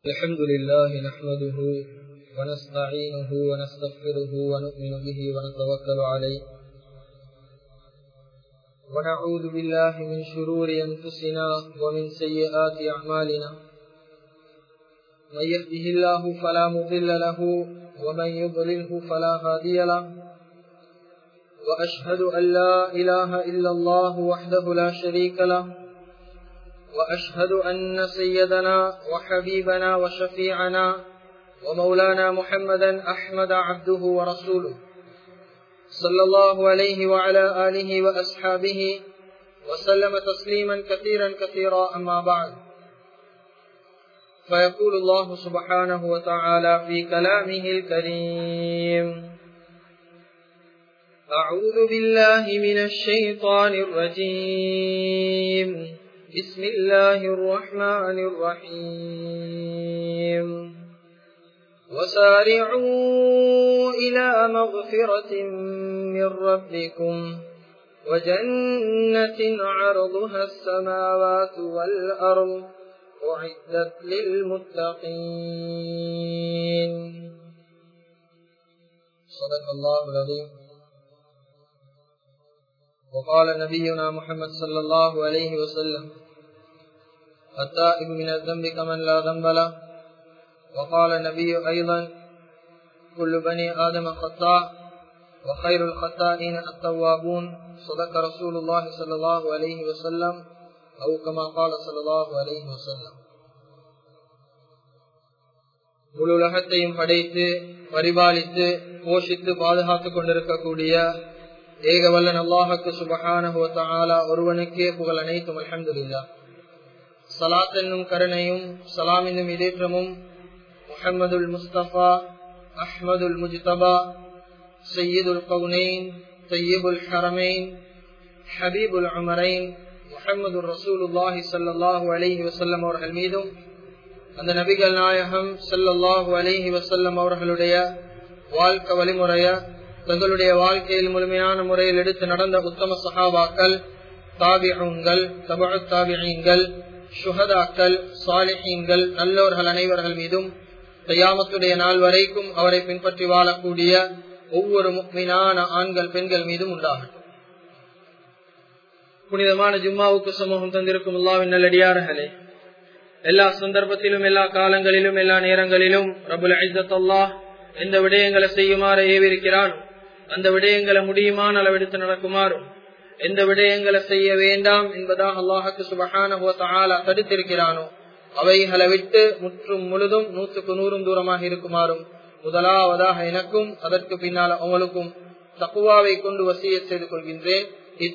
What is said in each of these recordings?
الحمد لله نحمده ونستعينه ونستغفره ونؤمن به ونتوكل عليه ونعوذ بالله من شرور أنفسنا ومن سيئات أعمالنا من يهده الله فلا مضل له ومن يضلله فلا هادي له وأشهد أن لا إله إلا الله وحده لا شريك له وأشهد أن سيدنا وحبيبنا وشفيعنا ومولانا محمدا أحمد عبده ورسوله صلى الله عليه وعلى آله وأصحابه وسلم تسليما كثيرا كثيرا أما بعد فيقول الله سبحانه وتعالى في كلامه الكريم أعوذ بالله من الشيطان الرجيم بسم الله الرحمن الرحيم وسارعوا إلى مغفرة من ربكم وجنة عرضها السماوات والأرض أعدت للمتقين صدق الله العظيم وقال نبينا محمد صلى الله عليه وسلم التائب من الذنب كمن لا ذنب له وقال النبي أيضا كل بني آدم خطاء وخير الخطائين التوابون صدق رسول الله صلى الله عليه وسلم أو كما قال صلى الله عليه وسلم முழு உலகத்தையும் படைத்து பரிபாலித்து போஷித்து பாதுகாத்துக் கொண்டிருக்கக்கூடிய ஏகவல்லன் அல்லாஹுக்கு சுபஹான ஒருவனுக்கே புகழ் அனைத்தும் அலமதுல்லா சலாத் என்னும் கருணையும் சலாம் என்னும் இதேற்றமும் முஹம்மதுல் முஸ்தபா அஹ்மதுல் முஜ்தபா சையீதுல் கவுனைன் சையீபுல் ஹரமைன் ஹபீபுல் அமரைன் முஹம்மது ரசூலுல்லாஹி சல்லாஹூ அலஹி வசல்லம் அவர்கள் மீதும் அந்த நபிகள் நாயகம் சல்லாஹூ அலஹி வசல்லம் அவர்களுடைய வாழ்க்கை வழிமுறைய தங்களுடைய வாழ்க்கையில் முழுமையான முறையில் எடுத்து நடந்த உத்தம சகாபாக்கள் தாபிகள் தபு தாபிகள் சுகதாக்கள் சாலிஹீன்கள் நல்லோர்கள் அனைவர்கள் மீதும் தையாமத்துடைய நாள் வரைக்கும் அவரை பின்பற்றி வாழக்கூடிய ஒவ்வொரு முக்மீனான ஆண்கள் பெண்கள் மீதும் உண்டாகட்டும் புனிதமான ஜும்மாவுக்கு சமூகம் தந்திருக்கும் அல்லாவின் நல்லடியார்களே எல்லா சந்தர்ப்பத்திலும் எல்லா காலங்களிலும் எல்லா நேரங்களிலும் ரபுல் ஐசத் அல்லாஹ் எந்த விடயங்களை செய்யுமாறு ஏவிருக்கிறான் அந்த விடயங்களை முடியுமான அளவெடுத்து நடக்குமாறும் எந்த விடயங்களை செய்ய வேண்டாம் என்பதாக அல்லாஹுக்கு சுபகான தடுத்திருக்கிறானோ அவைகளை விட்டு முற்றும் முழுதும் நூற்றுக்கு நூறும் தூரமாக இருக்குமாறும் முதலாவதாக எனக்கும் அதற்கு பின்னால் அவங்களுக்கும் தக்குவாவை கொண்டு வசிய செய்து கொள்கின்றேன்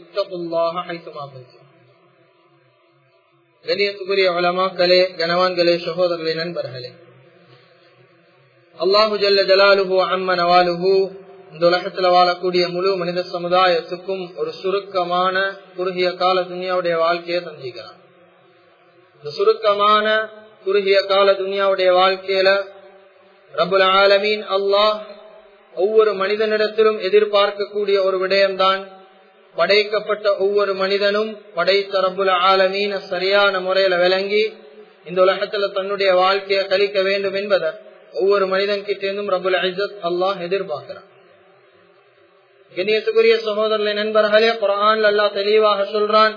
கணியத்துக்குரிய வளமாக்களே கனவான்களே சகோதரர்களே நண்பர்களே அல்லாஹு ஜல்ல ஜலாலுஹு அம்ம நவாலுஹு இந்த உலகத்துல வாழக்கூடிய முழு மனித சமுதாயத்துக்கும் ஒரு சுருக்கமான குறுகிய கால துனியாவுடைய வாழ்க்கையை தந்திக்கிறான் இந்த சுருக்கமான குறுகிய கால துனியாவுடைய வாழ்க்கையில ரபுல் ஆலமீன் அல்லாஹ் ஒவ்வொரு மனிதனிடத்திலும் எதிர்பார்க்கக்கூடிய ஒரு விடயம்தான் படைக்கப்பட்ட ஒவ்வொரு மனிதனும் படைத்த ரபுல் ஆலமீன சரியான முறையில விளங்கி இந்த உலகத்துல தன்னுடைய வாழ்க்கையை கழிக்க வேண்டும் என்பதை ஒவ்வொரு மனிதன் கிட்டேந்தும் ரபுல் ஐசத் அல்லாஹ் எதிர்பார்க்கிறான் கணியத்துக்குரிய சகோதரர்களை நண்பர்களே குரான் அல்லா தெளிவாக சொல்றான்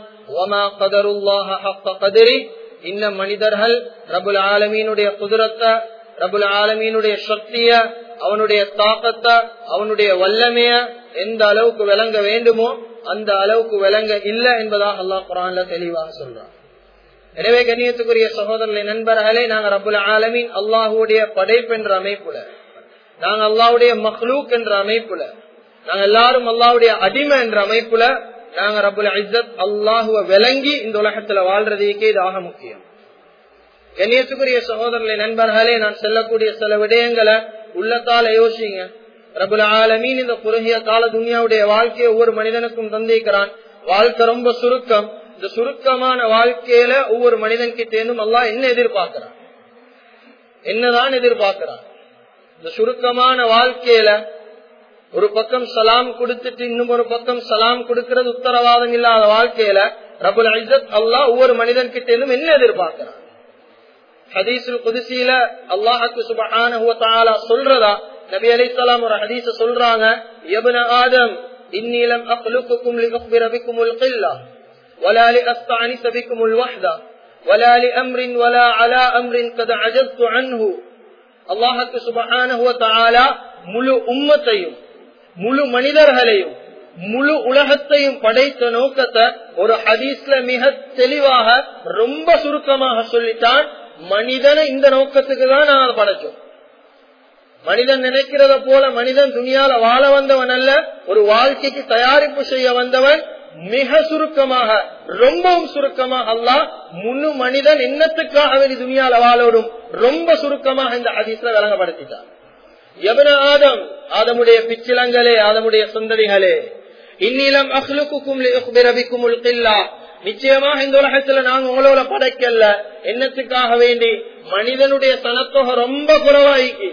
இந்த மனிதர்கள் ரபுல் ஆலமீனுடைய குதிரத்தை ரபுல் ஆலமீனுடைய சக்திய அவனுடைய தாக்கத்தை அவனுடைய வல்லமைய எந்த அளவுக்கு விளங்க வேண்டுமோ அந்த அளவுக்கு விளங்க இல்லை என்பதாக அல்லாஹ் குரான்ல தெளிவாக சொல்றான் எனவே கண்ணியத்துக்குரிய சகோதரர்களை நண்பர்களே நாங்க ரபுல் ஆலமீன் அல்லாஹுடைய படைப்பு என்ற அமைப்புல நாங்க அல்லாவுடைய மஹ்லூக் என்ற அமைப்புல நாங்க எல்லாரும் அல்லாவுடைய அடிமை என்ற அமைப்புல நாங்க ரபுல் ஐசத் அல்லாஹுவ விளங்கி இந்த உலகத்துல வாழ்றதுக்கே இதாக முக்கியம் கண்ணியத்துக்குரிய சகோதரர்களை நண்பர்களே நான் செல்லக்கூடிய சில விடயங்களை உள்ளத்தால யோசிங்க ரபுல் ஆலமீன் இந்த குறுகிய கால துனியாவுடைய வாழ்க்கையை ஒவ்வொரு மனிதனுக்கும் தந்திக்கிறான் வாழ்க்கை ரொம்ப சுருக்கம் இந்த சுருக்கமான வாழ்க்கையில ஒவ்வொரு மனிதன் கிட்டேந்தும் அல்லாஹ் என்ன எதிர்பார்க்கிறான் என்னதான் எதிர்பார்க்கிறான் இந்த சுருக்கமான வாழ்க்கையில ஒரு பக்கம் சலாம் கொடுத்துட்டு இன்னும் ஒரு பக்கம் சலாம் கொடுக்கிறது உத்தரவாதம் இல்லாத வாழ்க்கையில ரபுல் ஐசத் அல்லாஹ் ஒவ்வொரு மனிதன் கிட்ட என்ன எதிர்பார்க்கிறான் ஹதீசுல் குதிசியில அல்லாஹுக்கு சுபஹானஹு வ தஆலா சொல்றதா நபி அலைஹிஸ்ஸலாம் ஒரு ஹதீஸ் சொல்றாங்க யப்ன ஆதம் இன்னி லம் அக்லுகுக்கும் லிஅக்பிர பிக்குமுல் கில்லா ولا لأستعنس بكم الوحدة ولا لأمر ولا على أمر قد عجزت عنه அல்லாஹுக்கு சுபஹானஹு வ தஆலா முழு உம்மத்தையும் முழு மனிதர்களையும் முழு உலகத்தையும் படைத்த நோக்கத்தை ஒரு ஹதீஸ்ல மிக தெளிவாக ரொம்ப சுருக்கமாக சொல்லிட்டான் மனிதனை இந்த நோக்கத்துக்கு தான் நாங்கள் படைச்சோம் மனிதன் நினைக்கிறத போல மனிதன் துணியால வாழ வந்தவன் அல்ல ஒரு வாழ்க்கைக்கு தயாரிப்பு செய்ய வந்தவன் மிக சுருக்கமாக ரொம்பவும் சுருக்கமாக அல்லாஹ் முழு மனிதன் என்னத்துக்காக வேண்டி துணியால வாழோடும் ரொம்ப சுருக்கமாக இந்த ஹதீஸ்ல விளங்கப்படுத்திட்டான் எவன ஆதம் ஆதமுடைய பிச்சிலங்களே ஆதமுடைய சுந்தரிகளே இந்நிலம் அஹ்லுக்கும் ரபிக்கும் நிச்சயமாக இந்த உலகத்துல நாங்க உங்களோட படைக்கல என்னத்துக்காக வேண்டி மனிதனுடைய சனத்தொகை ரொம்ப குறைவாயிக்கு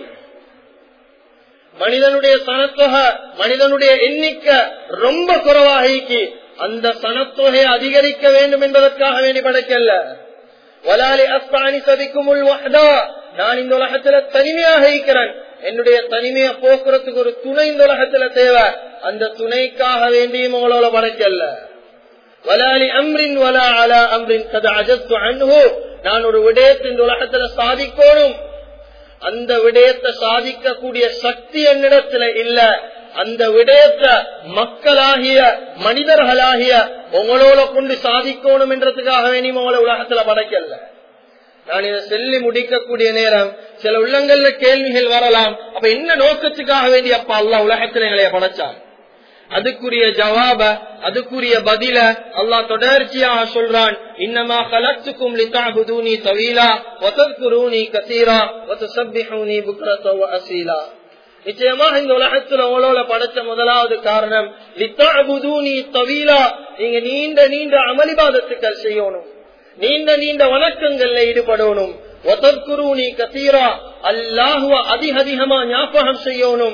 மனிதனுடைய சனத்தொகை மனிதனுடைய எண்ணிக்கை ரொம்ப குறைவாகி அந்த சனத்தொகையை அதிகரிக்க வேண்டும் என்பதற்காக வேண்டி படைக்கல வலாலி அஸ்தானி சதிக்கும் நான் இந்த உலகத்துல தனிமையாக இருக்கிறேன் என்னுடைய தனிமையை போக்குறதுக்கு ஒரு துணை இந்த உலகத்துல தேவை அந்த துணைக்காக வேண்டியும் உங்களோட படைக்கல வலாலி அம்ரின் வலா அலா அம்ரின் கத அஜத்து அன்ஹு நான் ஒரு விடயத்தை இந்த உலகத்துல சாதிக்கணும் அந்த விடயத்தை சாதிக்கக்கூடிய சக்தி என்னிடத்துல இல்ல அந்த விடயத்தை மக்களாகிய மனிதர்களாகிய உங்களோட கொண்டு சாதிக்கணும் என்றதுக்காக வேணும் உங்களை உலகத்துல படைக்கல நான் இதை சொல்லி முடிக்கக்கூடிய நேரம் சில உள்ளங்கள்ல கேள்விகள் வரலாம் அப்ப என்ன நோக்கத்துக்காக வேண்டி அப்பா அல்லா உலகத்துல எங்களைய படைச்சான் அதுக்குரிய ஜவாப அதுக்குரிய பதில அல்லாஹ் தொடர்ச்சியாக சொல்றான் இன்னமா கலத்துக்கும் லித்தாபுதூனி தவீலா ஒத்தற்குரூனி கசீரா ஒத்தசப்பிஹூனி புக்ரத்தவ அசீலா நிச்சயமாக இந்த உலகத்துல உங்களோட படைச்ச முதலாவது காரணம் லித்தாபுதூனி தவீலா நீங்க நீண்ட நீண்ட அமளிபாதத்துக்கள் செய்யணும் நீண்ட நீண்ட வணக்கங்கள்ல ஈடுபடணும் ஒத்தற்குரூனி கசீரா அல்லாஹுவ அதிக அதிகமா ஞாபகம் செய்யணும்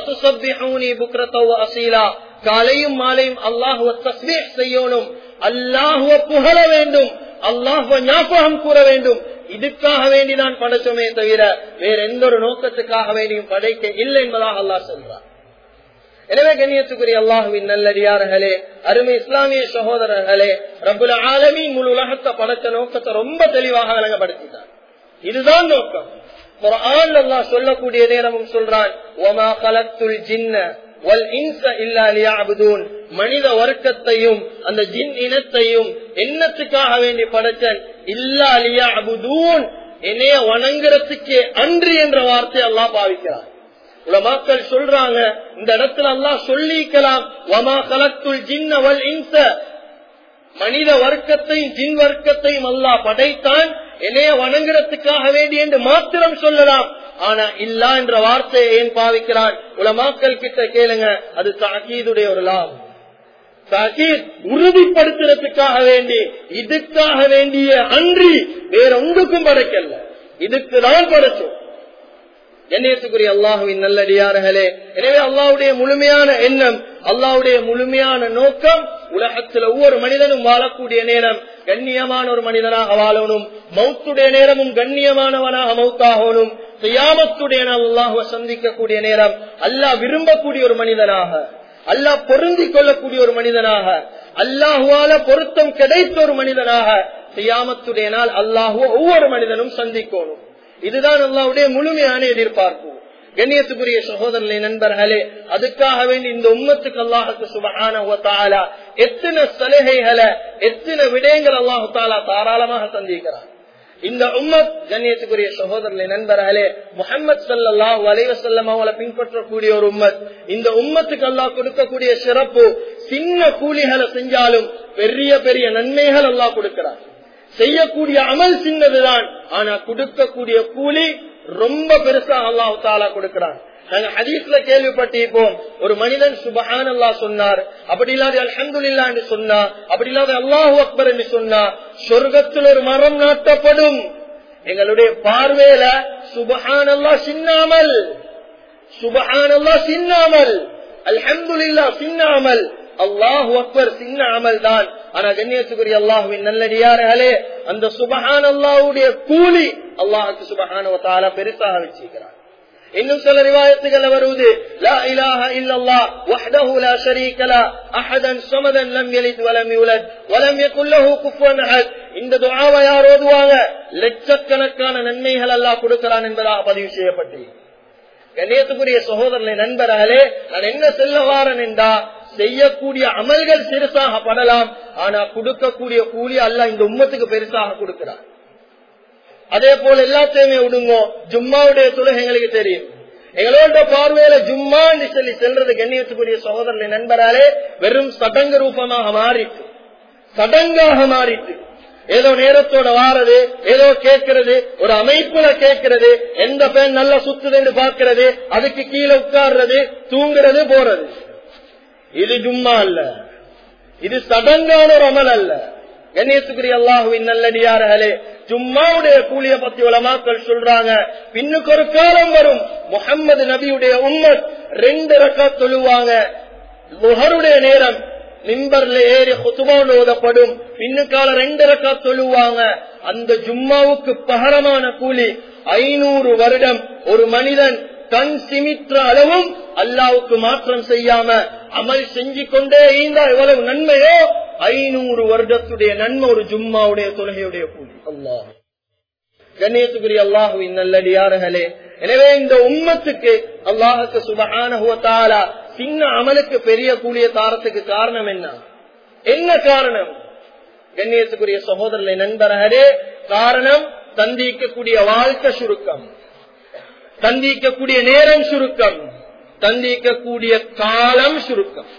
காலையும் மாலையும் அல்லாஹுவ தஸ்மீக் செய்யணும் அல்லாஹுவ புகழ வேண்டும் அல்லாஹுவ ஞாபகம் கூற வேண்டும் இதுக்காக வேண்டி நான் படைச்சோமே தவிர வேற எந்த ஒரு நோக்கத்துக்காக வேண்டியும் படைக்க இல்லை என்பதாக அல்லாஹ் சொல்றார் எனவே கண்ணியத்துக்குரிய அல்லாஹுவின் நல்லடியார்களே அருமை இஸ்லாமிய சகோதரர்களே ரபுல் ஆலமின் முழு உலகத்தை படைச்ச நோக்கத்தை ரொம்ப தெளிவாக விளங்கப்படுத்தினார் இதுதான் நோக்கம் குரான் அல்லாஹ் சொல்லக்கூடிய நேரமும் சொல்றான் ஒமா கலத்துல் ஜின்ன வல் இன்ச இல்லா லியாபுதூன் மனித வர்க்கத்தையும் அந்த ஜின் இனத்தையும் என்னத்துக்காக வேண்டி படைச்சன் இல்லா லியாபுதூன் என்னைய வணங்குறதுக்கே அன்று என்ற வார்த்தை அல்லாஹ் பாவிக்கிறார் உலமாக்கள் சொல்றாங்க இந்த இடத்துல அல்லாஹ் சொல்லிக்கலாம் வமா கலத்துல் ஜின்ன வல் இன்ச மனித வர்க்கத்தையும் ஜின் வர்க்கத்தையும் அல்லாஹ் படைத்தான் என்னைய வணங்குறதுக்காக வேண்டி என்று மாத்திரம் சொல்லலாம் ஆனா இல்லா என்ற வார்த்தையை ஏன் பாவிக்கிறான் உலமாக்கள் கிட்ட கேளுங்க அது தாக்கீதுடைய ஒரு லாபம் தாக்கீத் உறுதிப்படுத்துறதுக்காக வேண்டி இதுக்காக வேண்டிய அன்றி வேற ஒன்றுக்கும் படைக்கல இதுக்கு தான் படைச்சோம் எண்ணத்துக்குரிய அல்லாஹுவின் நல்லடியார்களே எனவே அல்லாவுடைய முழுமையான எண்ணம் அல்லாவுடைய முழுமையான நோக்கம் உலகத்தில் ஒவ்வொரு மனிதனும் வாழக்கூடிய நேரம் கண்ணியமான ஒரு மனிதனாக வாழணும் மௌத்துடைய நேரமும் கண்ணியமானவனாக மௌத்தாகணும் செய்யாமத்துடைய நாள் அல்லாஹுவ சந்திக்கக்கூடிய நேரம் அல்லாஹ் விரும்பக்கூடிய ஒரு மனிதனாக அல்லாஹ் பொருந்தி கொள்ளக்கூடிய ஒரு மனிதனாக அல்லாஹுவால பொருத்தம் கிடைத்த ஒரு மனிதனாக செய்யாமத்துடைய நாள் அல்லாஹுவ ஒவ்வொரு மனிதனும் சந்திக்கணும் இதுதான் அல்லாவுடைய முழுமையான எதிர்பார்ப்பு கண்ணியத்துக்குரிய சகோதரர்களே நண்பர்களே அதுக்காக வேண்டி இந்த உம்மத்துக்கு அல்லாஹுக்கு சுபகான எத்தனை சலுகைகளை எத்தனை விடயங்கள் அல்லாஹு தாலா தாராளமாக சந்திக்கிறார் இந்த உம்மத் கண்ணியத்துக்குரிய சகோதரர்களே நண்பர்களே முகமது சல்லாஹூ அலைவசல்லம் அவங்களை பின்பற்றக்கூடிய ஒரு உம்மத் இந்த உம்மத்துக்கு அல்லாஹ் கொடுக்கக்கூடிய சிறப்பு சின்ன கூலிகளை செஞ்சாலும் பெரிய பெரிய நன்மைகள் அல்லாஹ் கொடுக்கிறார் செய்யக்கூடிய அமல் சின்னதுதான் ஆனா கொடுக்கக்கூடிய கூலி ரொம்ப பெருசா அல்லாஹு தாலா கொடுக்கிறான் நாங்க ஹதீஸ்ல கேள்விப்பட்டிருப்போம் ஒரு மனிதன் சுபஹான் அல்லா சொன்னார் அப்படி இல்லாத அலமதுல்லா என்று சொன்னா அப்படி இல்லாத அல்லாஹு அக்பர் என்று சொன்னா சொர்க்கத்தில் ஒரு மரம் நாட்டப்படும் எங்களுடைய பார்வையில சுபஹான் அல்லா சின்னாமல் சுபஹான் அல்லா சின்னாமல் அல்ஹம்துல்லா சின்னாமல் அல்லாஹு அக்பர் சின்ன அமல் தான் ஆனா கண்ணியத்துக்குரிய அல்லாஹுவின் நல்லடியார்களே அந்த சுபஹான் அல்லாஹுடைய கூலி அல்லாஹுக்கு சுபஹான பெருசாக வச்சிருக்கிறார் இன்னும் சில ரிவாயத்துகள் வருவது லா இலாஹ இல்லல்லாஹ் வஹ்தஹு லா ஷரீக லா அஹதன் ஸமதன் லம் யலித் வலம் யூலத் வலம் யகுல் லஹு குஃபுவன் அஹத் இந்த துஆவை யார் ஓதுவாங்க லட்சக்கணக்கான நன்மைகள் அல்லாஹ் கொடுக்கிறான் என்பதாக பதிவு செய்யப்பட்டு கண்ணியத்துக்குரிய சகோதரனை நண்பர்களே நான் என்ன செல்ல வாரன் என்றா செய்யக்கூடிய அமல்கள் சிறுசாக படலாம் ஆனா கொடுக்கக்கூடிய கூலி அல்ல இந்த உம்மத்துக்கு பெருசாக கொடுக்கிறார் அதே போல எல்லாத்தையுமே விடுங்க ஜும்மாவுடைய தொழுகை எங்களுக்கு தெரியும் எங்களோட பார்வையில ஜும்மான்னு சொல்லி செல்றது கண்ணியத்துக்குரிய சகோதரனை நண்பராலே வெறும் சடங்கு ரூபமாக மாறிட்டு சடங்காக மாறிட்டு ஏதோ நேரத்தோட வாரது ஏதோ கேட்கறது ஒரு அமைப்புல கேட்கறது எந்த பெண் நல்லா சுத்துதுன்னு பாக்குறது அதுக்கு கீழே உட்கார்றது தூங்குறது போறது இது ஜும்மா அல்ல இது சடங்கான ஒரு அமல் அல்ல கணேசுக்குரிய அல்லாஹுவின் நல்லடியார்களே ஜும்மாவுடைய கூலிய பத்தி உலமாக்கள் சொல்றாங்க பின்னுக்கு ஒரு காலம் வரும் முகம்மது நபியுடைய உம்மத் ரெண்டு ரக்கா தொழுவாங்க முகருடைய நேரம் மிம்பர்ல ஏறி குத்துபாவில் ஓதப்படும் பின்னுக்கால ரெண்டு ரக்கா தொழுவாங்க அந்த ஜும்மாவுக்கு பகரமான கூலி ஐநூறு வருடம் ஒரு மனிதன் கண் சிமிற்ற அளவும் அல்லாவுக்கு மாற்றம் செய்யாம அமல் செஞ்சு கொண்டே இருந்தா எவ்வளவு நன்மையோ ஐநூறு வருடத்துடைய நன்மை ஒரு ஜும்மாவுடைய தொழுகையுடைய கூலி அல்லாஹ் கண்ணியத்துக்குரிய அல்லாஹுவின் நல்லடியார்களே எனவே இந்த உம்மத்துக்கு அல்லாஹுக்கு சுபகான சின்ன அமலுக்கு பெரிய கூலிய தாரத்துக்கு காரணம் என்ன என்ன காரணம் கண்ணியத்துக்குரிய சகோதரனை நண்பர்களே காரணம் சந்திக்கக்கூடிய வாழ்க்கை சுருக்கம் சந்திக்கக்கூடிய நேரம் சுருக்கம் சந்திக்கக்கூடிய காலம் சுருக்கம்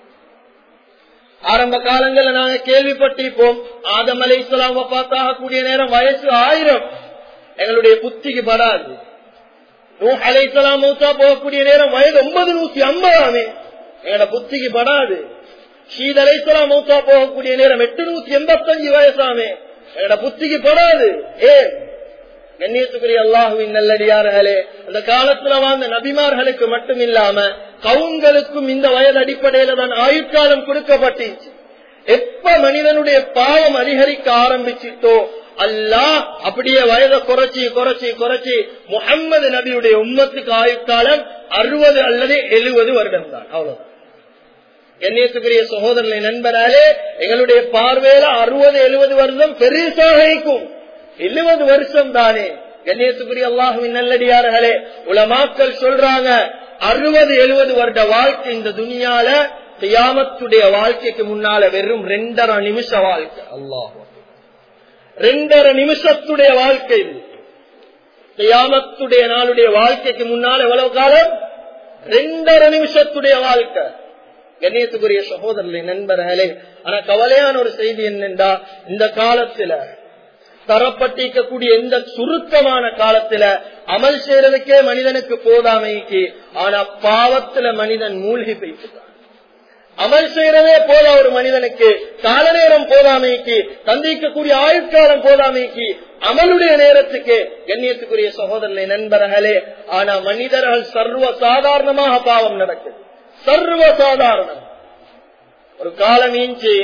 ஆரம்ப காலங்கள்ல நாங்க கேள்விப்பட்டிருப்போம் ஆதம் அலை இஸ்லாம் பார்த்தாக கூடிய நேரம் வயசு ஆயிரம் எங்களுடைய புத்திக்கு படாது அலை இஸ்லாம் மௌத்தா போகக்கூடிய நேரம் வயது ஒன்பது நூத்தி ஐம்பதாமே எங்களோட புத்திக்கு படாது ஷீத் அலை இஸ்லாம் மௌத்தா போகக்கூடிய நேரம் எட்டு நூத்தி எண்பத்தஞ்சு வயசாமே எங்களோட புத்திக்கு படாது ஏன் கண்ணியத்துக்குரிய அல்லாஹுவின் நல்லடியார்களே அந்த காலத்துல வாழ்ந்த நபிமார்களுக்கு மட்டும் இல்லாம கவுங்களுக்கும் இந்த வயது அடிப்படையில தான் ஆயுட்காலம் கொடுக்கப்பட்டுச்சு எப்ப மனிதனுடைய பாவம் அதிகரிக்க ஆரம்பிச்சிட்டோ அல்லாஹ் அப்படியே வயதை குறைச்சி குறைச்சி குறைச்சி முகம்மது நபியுடைய உம்மத்துக்கு ஆயுட்காலம் அறுபது அல்லது எழுபது வருடம் தான் அவ்வளவுதான் கண்ணியத்துக்குரிய சகோதரனை நண்பராலே எங்களுடைய பார்வையில அறுபது எழுபது வருடம் பெருசாக இருக்கும் எழுபது வருஷம் தானே கண்ணியத்துக்குரிய அல்லாஹுவின் நல்லடியார்களே உலமாக்கள் சொல்றாங்க அறுபது எழுபது வருட வாழ்க்கை இந்த துணியால தியாமத்துடைய வாழ்க்கைக்கு முன்னால வெறும் ரெண்டரை நிமிஷ வாழ்க்கை அல்லாஹ் ரெண்டரை நிமிஷத்துடைய வாழ்க்கை இது தியாமத்துடைய நாளுடைய வாழ்க்கைக்கு முன்னால் எவ்வளவு காலம் ரெண்டரை நிமிஷத்துடைய வாழ்க்கை கண்ணியத்துக்குரிய சகோதரர்களை நண்பர்களே ஆனா கவலையான ஒரு செய்தி என்னென்றா இந்த காலத்துல தரப்பட்டிருக்கக்கூடிய எந்த சுருக்கமான காலத்துல அமல் செய்யறதுக்கே மனிதனுக்கு போதாமைக்கு ஆனா பாவத்துல மனிதன் மூழ்கி போயிட்டு அமல் செய்யறதே போதா ஒரு மனிதனுக்கு கால நேரம் போதாமைக்கு சந்திக்கக்கூடிய ஆயுட்காலம் போதாமைக்கு அமலுடைய நேரத்துக்கு கண்ணியத்துக்குரிய சகோதரனை நண்பர்களே ஆனா மனிதர்கள் சர்வ சாதாரணமாக பாவம் நடக்குது சர்வ சாதாரணம் ஒரு காலம் ஈஞ்சி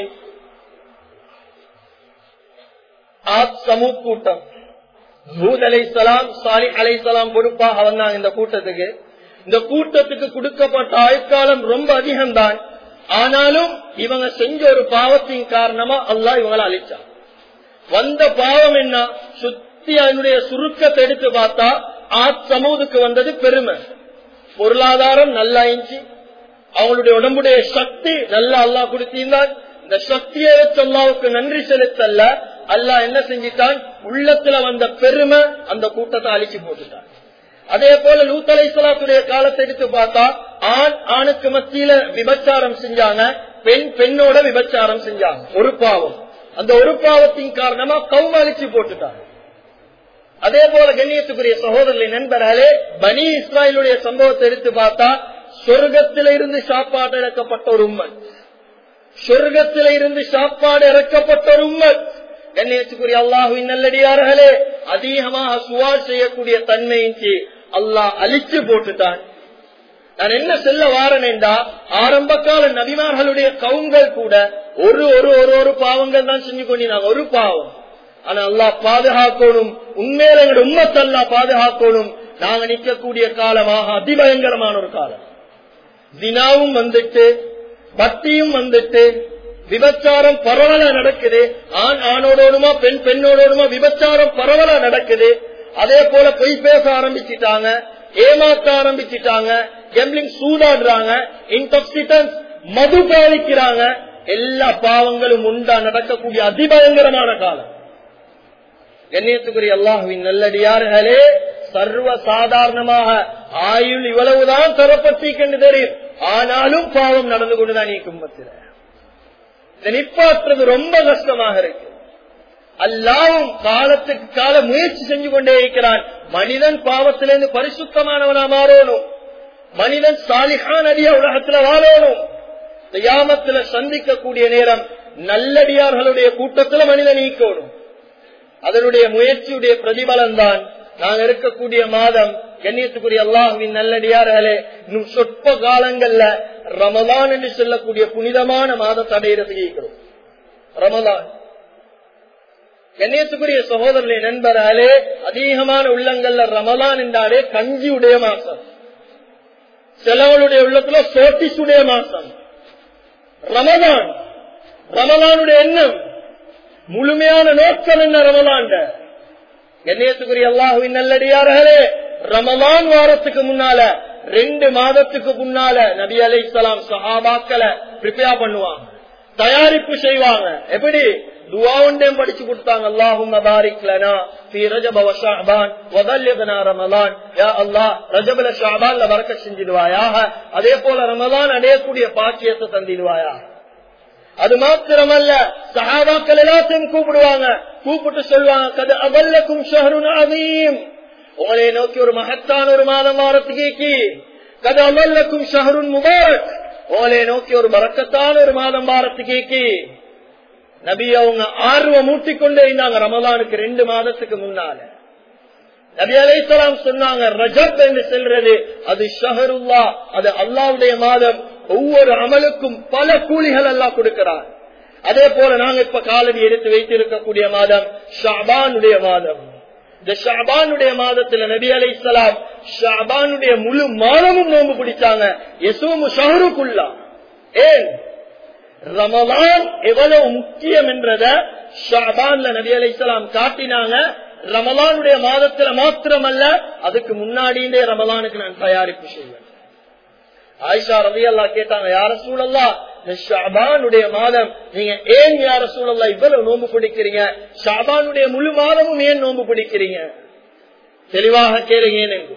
சமூக கூட்டம் ஹூத் அலை சலாம் சாலி அலை சலாம் பொறுப்பாக வந்தாங்க இந்த கூட்டத்துக்கு இந்த கூட்டத்துக்கு கொடுக்கப்பட்ட ஆயுட்காலம் ரொம்ப அதிகம்தான் ஆனாலும் இவங்க செஞ்ச ஒரு பாவத்தின் காரணமா அல்லா இவங்களை அழிச்சான் வந்த பாவம் என்ன சுத்தி அதனுடைய சுருக்கத்தை எடுத்து பார்த்தா ஆத் சமூகத்துக்கு வந்தது பெருமை பொருளாதாரம் நல்லா இருந்துச்சு அவங்களுடைய உடம்புடைய சக்தி நல்லா அல்லா கொடுத்திருந்தான் இந்த சக்தியை வச்சு அல்லாவுக்கு நன்றி செலுத்தல்ல அல்லா என்ன செஞ்சிட்டான் உள்ளத்துல வந்த பெருமை அந்த கூட்டத்தை அழிச்சு போட்டுட்டான் அதே போல லூத்தலை சலாத்துடைய காலத்தை எடுத்து பார்த்தா ஆண் ஆணுக்கு மத்தியில விபச்சாரம் செஞ்சாங்க பெண் பெண்ணோட விபச்சாரம் செஞ்சாங்க ஒரு பாவம் அந்த ஒரு பாவத்தின் காரணமா கவும அழிச்சு போட்டுட்டாங்க அதே போல கண்ணியத்துக்குரிய சகோதரர்களை நண்பர்களே பனி இஸ்ராயலுடைய சம்பவத்தை எடுத்து பார்த்தா சொர்க்கத்தில இருந்து சாப்பாடு இறக்கப்பட்ட ஒரு உம்மன் சொர்க்கத்தில இருந்து சாப்பாடு இறக்கப்பட்ட ஒரு உம்மன் கண்ணியத்துக்குரிய அல்லாஹுவின் நல்லடியார்களே அதிகமாக சுவார் செய்யக்கூடிய தன்மையின் அல்லாஹ் அழிச்சு போட்டுட்டான் நான் என்ன செல்ல வாரனேண்டா ஆரம்ப கால நபிமார்களுடைய கவுங்கள் கூட ஒரு ஒரு ஒரு ஒரு பாவங்கள் தான் செஞ்சு கொண்டிருந்தாங்க ஒரு பாவம் ஆனா அல்லாஹ் பாதுகாக்கணும் உண்மையில எங்க உம்மத்தல்லா பாதுகாக்கணும் நாங்க நிற்கக்கூடிய காலமாக அதிபயங்கரமான ஒரு காலம் தினாவும் வந்துட்டு பக்தியும் வந்துட்டு விபச்சாரம் பரவலா நடக்குது ஆண் ஆணோடோடுமா பெண் பெண்ணோடோடுமா விபச்சாரம் பரவலா நடக்குது அதே போல பொய் பேச ஆரம்பிச்சிட்டாங்க ஏமாத்த ஆரம்பிச்சிட்டாங்க கெம்லிங் சூதாடுறாங்க இன்டாக்சிடன்ஸ் மது பாதிக்கிறாங்க எல்லா பாவங்களும் உண்டா நடக்கக்கூடிய அதிபயங்கரமான காலம் கண்ணியத்துக்குரிய அல்லாஹுவின் நல்லடியார்களே சர்வ சாதாரணமாக ஆயுள் இவ்வளவுதான் தரப்பட்டிருக்கின்ற தெரியும் ஆனாலும் பாவம் நடந்து கொண்டுதான் நீ கும்பத்தில் இதை நிப்பாற்றுறது ரொம்ப கஷ்டமாக இருக்கு அல்லாவும் காலத்துக்கு கால முயற்சி செஞ்சு கொண்டே இருக்கிறான் மனிதன் பாவத்திலிருந்து பரிசுத்தமானவனா மாறணும் மனிதன் சாலிஹான் அடிய உலகத்துல வாழணும் யாமத்துல சந்திக்கக்கூடிய நேரம் நல்லடியார்களுடைய கூட்டத்துல மனிதன் நீக்கணும் அதனுடைய முயற்சியுடைய பிரதிபலன் தான் நாங்க இருக்கக்கூடிய மாதம் கண்ணியத்துக்குரிய அல்லாஹுவின் நல்லடியார்களே இன்னும் சொற்ப காலங்கள்ல ரமதான் என்று சொல்லக்கூடிய புனிதமான மாதத்தை அடையிறதுக்கு இருக்கிறோம் ரமதான் கண்ணியத்துக்குரிய சகோதரனை நண்பர்களே அதிகமான உள்ளங்கள்ல ரமதான் என்றாலே கஞ்சியுடைய மாசம் சிலவளுடைய உள்ளத்துல சோட்டிசுடைய மாசம் ரமதான் ரமலானுடைய எண்ணம் முழுமையான நோக்கம் என்ன ரமலான் கண்ணியத்துக்குரிய அல்லாஹுவின் நல்லடியார்களே ரமலான் வாரத்துக்கு முன்னால ரெண்டு மாதத்துக்கு முன்னால நபி அலை சலாம் சஹாபாக்களை ப்ரிப்பேர் பண்ணுவாங்க தயாரிப்பு செய்வாங்க எப்படி துவாவுண்டையும் படிச்சு கொடுத்தாங்க அல்லாஹும் பாரிக் லனா في رجب وشعبان وبلغنا رمضان يا الله ரஜபல ஷாபான்ல வரக்க செஞ்சிடுவாயாக அதே போல ரமலான் அடையக்கூடிய பாக்கியத்தை தந்திடுவாயாக அது மாத்திரமல்ல சஹாபாக்கள் எல்லாத்தையும் கூப்பிடுவாங்க கூப்பிட்டு சொல்லுவாங்க கது அவல்லக்கும் ஷஹருன் அதீம் உங்களை நோக்கி ஒரு மகத்தான ஒரு மாதம் வாரத்துக்கு கது அவல்லக்கும் ஷஹருன் முபாரக் உங்களை நோக்கி ஒரு பறக்கத்தான ஒரு மாதம் வாரத்துக்கு நபி அவங்க ஆர்வம் மூட்டிக்கொண்டே இருந்தாங்க ரமலானுக்கு ரெண்டு மாதத்துக்கு முன்னால நபி அலைசலாம் சொன்னாங்க ரஜப் என்று செல்றது அது ஷஹருல்லா அது அல்லாவுடைய மாதம் ஒவ்வொரு அமலுக்கும் பல கூலிகள் எல்லாம் கொடுக்கிறார் அதே போல நாங்க இப்ப காலடி எடுத்து வைத்திருக்கக்கூடிய மாதம் ஷாபானுடைய மாதம் இந்த ஷாபானுடைய மாதத்துல நபி அலை சலாம் ஷாபானுடைய முழு மாதமும் நோம்பு பிடிச்சாங்க எசோமு ஷஹருக்குள்ளா ஏன் ரமலான் எவ்வளவு முக்கியம் என்றத ஷாபான்ல நபி அலை சலாம் காட்டினாங்க ரமலானுடைய மாதத்துல மாத்திரமல்ல அதுக்கு முன்னாடியே ரமலானுக்கு நான் தயாரிப்பு செய்வேன் ஆயிஷா ரவி அல்லா கேட்டாங்க யார சூழல்லா இந்த ஷாபானுடைய மாதம் நீங்க ஏன் யார சூழல்லா இவ்வளவு நோம்பு பிடிக்கிறீங்க ஷாபானுடைய முழு மாதமும் ஏன் நோம்பு பிடிக்கிறீங்க தெளிவாக கேளுங்க என்று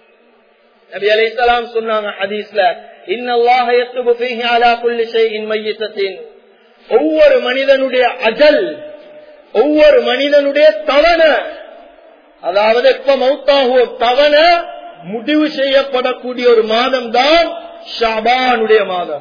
நபி அலை சொன்னாங்க ஹதீஸ்ல இன்னல்லாஹ யக்துபு ஃபீஹி அலா குல்லி ஷைஇன் மையத்தத்தின் ஒவ்வொரு மனிதனுடைய அஜல் ஒவ்வொரு மனிதனுடைய தவண அதாவது எப்ப மௌத்தாகுவோ தவண முடிவு செய்யப்படக்கூடிய ஒரு மாதம் தான் ஷாபானுடைய மாதம்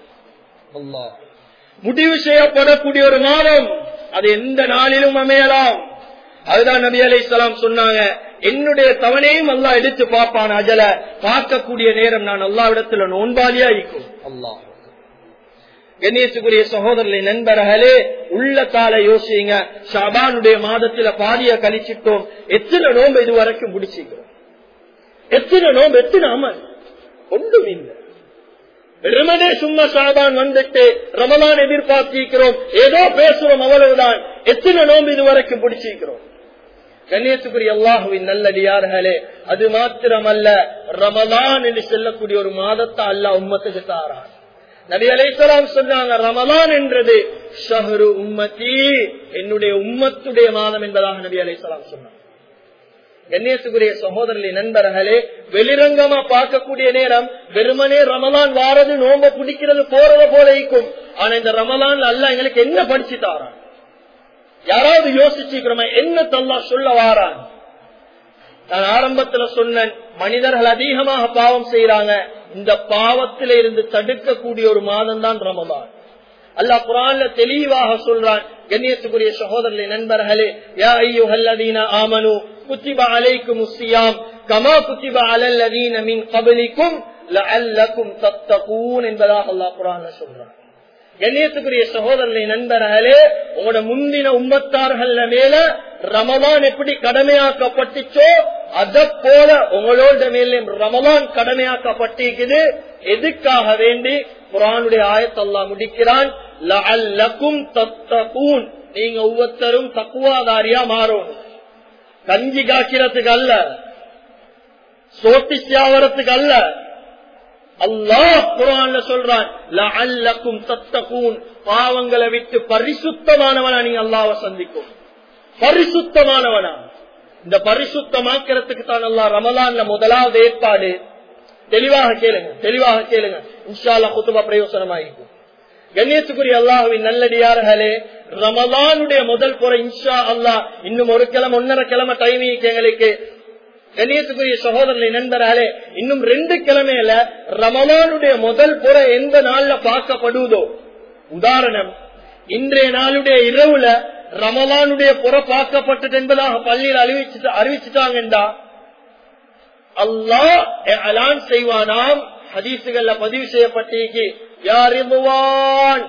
முடிவு செய்யப்படக்கூடிய ஒரு மாதம் அது எந்த நாளிலும் அமையலாம் அதுதான் நபி அலை சொன்னாங்க என்னுடைய தவணையும் அல்லா எடுத்து பார்ப்பான் அஜல பார்க்கக்கூடிய நேரம் நான் அல்லா இடத்துல நோன்பாலியா இருக்கும் அல்லா கணேசுக்குரிய சகோதரர்களை நண்பர்களே உள்ளத்தால யோசிங்க ஷாபானுடைய மாதத்துல பாதிய கழிச்சிட்டோம் எத்தனை நோம்பு இது வரைக்கும் பிடிச்சிக்கிறோம் எத்தனை நோம்பு எத்தனை அமல் ஒன்றும் இல்லை வெறுமனே சும்மா ஷாபான் வந்துட்டு ரமலான் எதிர்பார்த்திருக்கிறோம் ஏதோ பேசுறோம் அவ்வளவுதான் எத்தனை நோம்பு இது வரைக்கும் பிடிச்சிருக்கிறோம் கண்ணியத்துக்குரிய அல்லாஹுவின் நல்லடியார்களே அது மாத்திரமல்ல ரமலான் என்று சொல்லக்கூடிய ஒரு மாதத்தை அல்லாஹ் உம்மத்துக்கு தாரான் நபி அலைசலாம் சொன்னாங்க ரமலான் என்றது ஷஹரு உம்மத்தி என்னுடைய உம்மத்துடைய மாதம் என்பதாக நபி அலைசலாம் சொன்னாங்க கண்ணியத்துக்குரிய சகோதரர்களின் நண்பர்களே வெளிரங்கமா பார்க்கக்கூடிய நேரம் வெறுமனே ரமலான் வாரது நோம்ப பிடிக்கிறது போறது போல இருக்கும் ஆனா இந்த ரமலான் அல்ல எங்களுக்கு என்ன படிச்சு தாரான் யாராவது யோசிச்சுக்கிறோமா என்ன தல்லா சொல்ல வாரான் நான் ஆரம்பத்துல சொன்னேன் மனிதர்கள் அதிகமாக பாவம் செய்யறாங்க இந்த பாவத்தில இருந்து தடுக்கக்கூடிய ஒரு மாதம் தான் ரமதான் அல்லா குரான்ல தெளிவாக சொல்றான் கண்ணியத்துக்குரிய சகோதரர்களை நண்பர்களே யா ஐயோ ஹல்லதீன ஆமனு குத்திப அலைக்கும் முஸ்தியாம் கமா குத்திப அலல்லதீன மின் கபலிக்கும் லஅல்லக்கும் தத்தகூன் என்பதாக அல்லாஹ் குர்ஆன்ல சொல்றான் கண்ணியத்துக்குரிய சகோதரனை நண்பர்களே உங்களோட முந்தின உம்மத்தார்கள் மேல ரமலான் எப்படி கடமையாக்கப்பட்டுச்சோ அத போல உங்களோட மேலே ரமலான் கடமையாக்கப்பட்டிருக்குது எதுக்காக வேண்டி குரானுடைய ஆயத்தல்லா முடிக்கிறான் லஅல்லக்கும் தத்தகூன் நீங்க ஒவ்வொருத்தரும் தக்குவாதாரியா மாறணும் கஞ்சி காக்கிறதுக்கு அல்ல சோட்டி சியாவரத்துக்கு அல்ல அல்லாஹ் குரான்ல சொல்றான் லஅல்லக்கும் தத்தகூன் பாவங்களை விட்டு பரிசுத்தமானவனா நீங்க அல்லாஹ்வை சந்திக்கும் பரிசுத்தமானவனா இந்த பரிசுத்தமாக்கிறதுக்கு தான் அல்லாஹ் ரமலான்ல முதலாவது ஏற்பாடு தெளிவாக கேளுங்க தெளிவாக கேளுங்க இன்ஷால்லா குத்துபா பிரயோசனமாயிருக்கும் கண்ணியத்துக்குரிய அல்லாஹுவின் நல்லடியார்களே ரமலானுடைய முதல் புற இன்ஷா அல்லாஹ் இன்னும் ஒரு கிழமை ஒன்னரை கிழமை டைம் எங்களுக்கு கண்ணியத்துக்குரிய சகோதரனை நண்பராலே இன்னும் ரெண்டு கிழமையில ரமலானுடைய முதல் புற எந்த நாள்ல பார்க்கப்படுவதோ உதாரணம் இன்றைய நாளுடைய இரவுல ரமலானுடைய புற பார்க்கப்பட்டது என்பதாக பள்ளியில் அறிவிச்சு அறிவிச்சுட்டாங்கண்டா அல்லாஹ் அலான் செய்வானாம் ஹதீசுகள்ல பதிவு செய்யப்பட்டிருக்கு யார் இதுவான்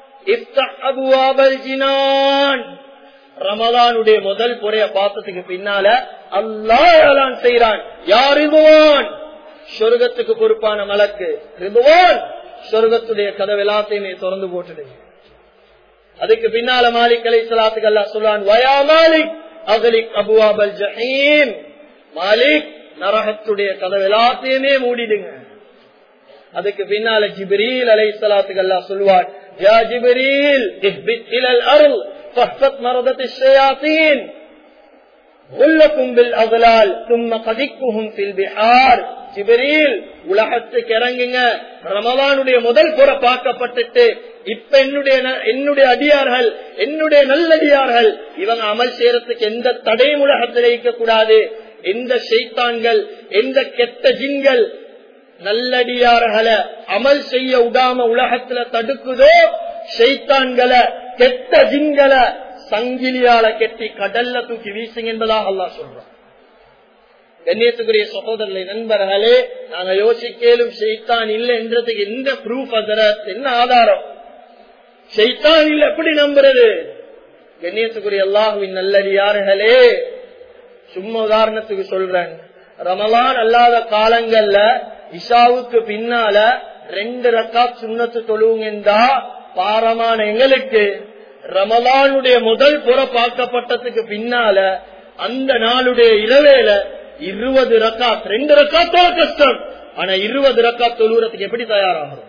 ரமலானுடைய முதல் புறைய பார்த்ததுக்கு பின்னால அல்லாஹ் செய்யறான் யார் இதுவான் சொர்க்கத்துக்கு பொறுப்பான மலக்கு ரிதுவான் சொர்க்கத்துடைய கதவு எல்லாத்தையுமே திறந்து போட்டுடுங்க அதுக்கு பின்னால மாலிக் அலை சலாத்துக்கு அல்லா சொல்றான் வயா மாலிக் அகலிக் அபுவாபல் ஜஹீம் மாலிக் நரகத்துடைய கதவு எல்லாத்தையுமே மூடிடுங்க அதுக்கு பின்னால ஜிப்ரீல் அலை சலாத்துக்கு அல்லா சொல்வார் யா ஜிப்ரீல் இஹ்பித் இலல் அருள் ஃபஹ்பத் மரதத் الشياطين غلكم بالاغلال ثم قذفهم في البحار ஜிப்ரீல் உலகத்துக்கு இறங்குங்க ரமலானுடைய முதல் புற பார்க்கப்பட்டுட்டு இப்ப என்னுடைய என்னுடைய அடியார்கள் என்னுடைய நல்லடியார்கள் இவங்க அமல் செய்யறதுக்கு எந்த தடையும் உலகத்தில் இருக்கக்கூடாது எந்த செய்தான்கள் எந்த கெட்ட ஜின்கள் நல்லடியார்களை அமல் செய்ய விடாம உலகத்துல தடுக்குதோ செய்தான்களை கெட்ட ஜின்களை சங்கிலியால கெட்டி கடல்ல தூக்கி வீசுங்க என்பதாக அல்லா சொல்றோம் கண்ணியத்துக்குரிய சகோதரர்களை நண்பர்களே நாங்க யோசிக்கலும் செய்தான் இல்லை என்றதுக்கு எந்த ப்ரூஃப் அதரத் என்ன ஆதாரம் செய்தான் இல்லை எப்படி நம்புறது கண்ணியத்துக்குரிய அல்லாஹுவின் நல்லடியார்களே சும்மா உதாரணத்துக்கு சொல்றேன் ரமலான் அல்லாத காலங்கள்ல இஷாவுக்கு பின்னால ரெண்டு ரக்காத் சுண்ணத்து தொழுவுங்கண்டா பாரமான எங்களுக்கு ரமலானுடைய முதல் புற பார்க்கப்பட்டதுக்கு பின்னால அந்த நாளுடைய இரவேல இருபது ரக்காத் ரெண்டு ரக்காத்தோ கஷ்டம் ஆனா இருபது ரக்காத் தொழுகிறதுக்கு எப்படி தயாராகிறோம்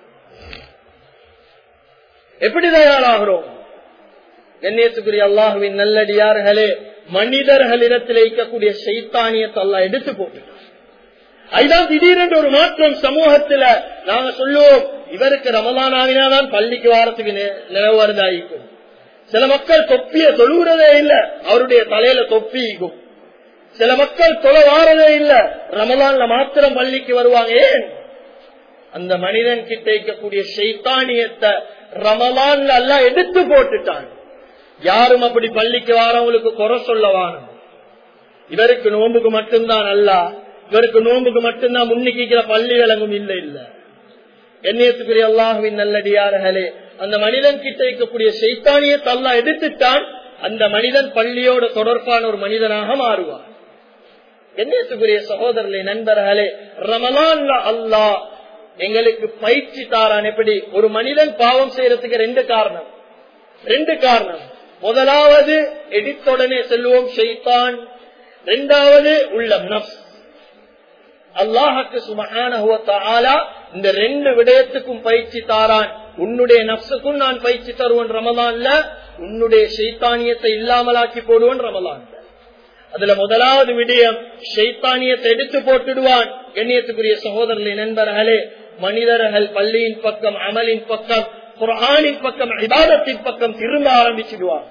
எப்படி தயாராகிறோம் கண்ணியத்துக்குரிய அல்லாஹுவின் நல்லடியார்களே மனிதர்களிடத்தில் இருக்கக்கூடிய சைத்தானியத்தை எல்லாம் எடுத்து போட்டு அதுதான் திடீரென்று ஒரு மாற்றம் சமூகத்துல நாங்க சொல்லுவோம் இவருக்கு ரமலான் ஆகினாதான் பள்ளிக்கு வாரத்துக்கு நினைவு வருதாயிக்கும் சில மக்கள் தொப்பிய தொழுகிறதே இல்ல அவருடைய தலையில தொப்பி இருக்கும் சில மக்கள் தொலை வாரதே இல்ல ரமலான்ல மாத்திரம் பள்ளிக்கு வருவாங்க ஏன் அந்த மனிதன் கிட்ட இருக்கக்கூடிய சைத்தானியத்தை ரமலான்ல எல்லாம் எடுத்து போட்டுட்டான் யாரும் அப்படி பள்ளிக்கு வாரவங்களுக்கு குறை சொல்லவான இவருக்கு நோம்புக்கு மட்டும்தான் அல்லா இவருக்கு நோம்புக்கு மட்டும்தான் முன்னிக்கிற பள்ளி விளங்கும் இல்ல இல்ல எண்ணியத்துக்குரிய அல்லாஹுவின் நல்லடியார்களே அந்த மனிதன் கிட்ட இருக்கக்கூடிய சைத்தானியத்தை அல்லா எடுத்துட்டான் அந்த மனிதன் பள்ளியோட தொடர்பான ஒரு மனிதனாக மாறுவார் எண்ணியத்துக்குரிய சகோதரர்களே நண்பர்களே ரமலான்ல அல்லாஹ் எங்களுக்கு பயிற்சி தாரான் எப்படி ஒரு மனிதன் பாவம் செய்யறதுக்கு ரெண்டு காரணம் ரெண்டு காரணம் முதலாவது எடித்துடனே செல்வோம் ஷைத்தான் இரண்டாவது உள்ளம் நப்ஸ் அல்லாஹுக்கு சுமகான இந்த ரெண்டு விடயத்துக்கும் பயிற்சி தாரான் உன்னுடைய நப்சுக்கும் நான் பயிற்சி தருவன் ரமலான்ல உன்னுடைய சைத்தானியத்தை இல்லாமலாக்கி போடுவன் ரமலான்ல அதுல முதலாவது விடயம் சைத்தானியத்தை எடுத்து போட்டுடுவான் கண்ணியத்துக்குரிய சகோதரர்களை நண்பர்களே மனிதர்கள் பள்ளியின் பக்கம் அமலின் பக்கம் குரானின் பக்கம் இபாதத்தின் பக்கம் திரும்ப ஆரம்பிச்சிடுவாங்க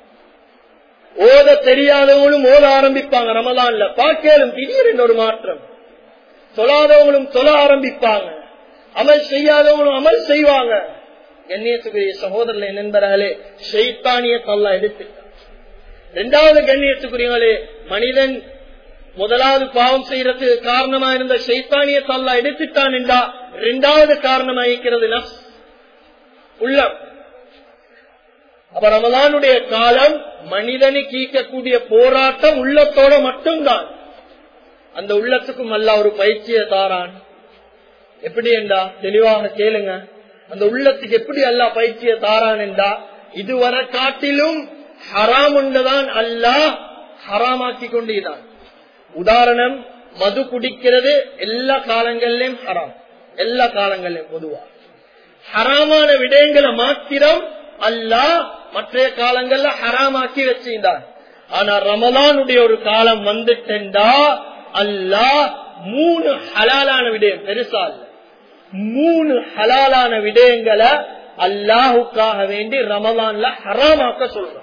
ஓத தெரியாதவங்களும் ஓத ஆரம்பிப்பாங்க ரமலான்ல பார்க்கலும் திடீரென்று ஒரு மாற்றம் தொழாதவங்களும் தொழ ஆரம்பிப்பாங்க அமல் செய்யாதவங்களும் அமல் செய்வாங்க கண்ணியத்துக்குரிய சகோதரர்களே நண்பர்களே ஷைத்தானிய தல்லா எடுத்துட்டான் இரண்டாவது கண்ணியத்துக்குரியவங்களே மனிதன் முதலாவது பாவம் செய்யறதுக்கு காரணமா இருந்த சைத்தானிய தல்லா எடுத்துட்டான் என்றா இரண்டாவது காரணமா இருக்கிறது நஃப்ஸ். உள்ளம் அப்ப ரமலானுடைய காலம் மனிதனுக்கு ஈக்கக்கூடிய போராட்டம் உள்ளத்தோட மட்டும்தான் அந்த உள்ளத்துக்கும் அல்ல ஒரு பயிற்சியை தாரான் எப்படி என்றா தெளிவாக கேளுங்க அந்த உள்ளத்துக்கு எப்படி அல்லா பயிற்சியை தாரான் என்றா இதுவரை காட்டிலும் ஹராம் உண்டுதான் அல்லாஹ் ஹராமாக்கி கொண்டிருந்தான் உதாரணம் மது குடிக்கிறது எல்லா காலங்களிலும் ஹராம் எல்லா காலங்களிலும் பொதுவா ஹராமான விடயங்களை மாத்திரம் அல்லாஹ் மற்ற காலங்கள்ல ஹராமாக்கி வச்சிருந்தான் ஆனா ரமலானுடைய ஒரு காலம் வந்துட்டா அல்லாஹ் மூணு ஹலாலான விடயம் பெருசா இல்ல மூணு ஹலாலான விடயங்களை அல்லாஹுக்காக வேண்டி ரமலான்ல ஹராமாக்க சொல்றான்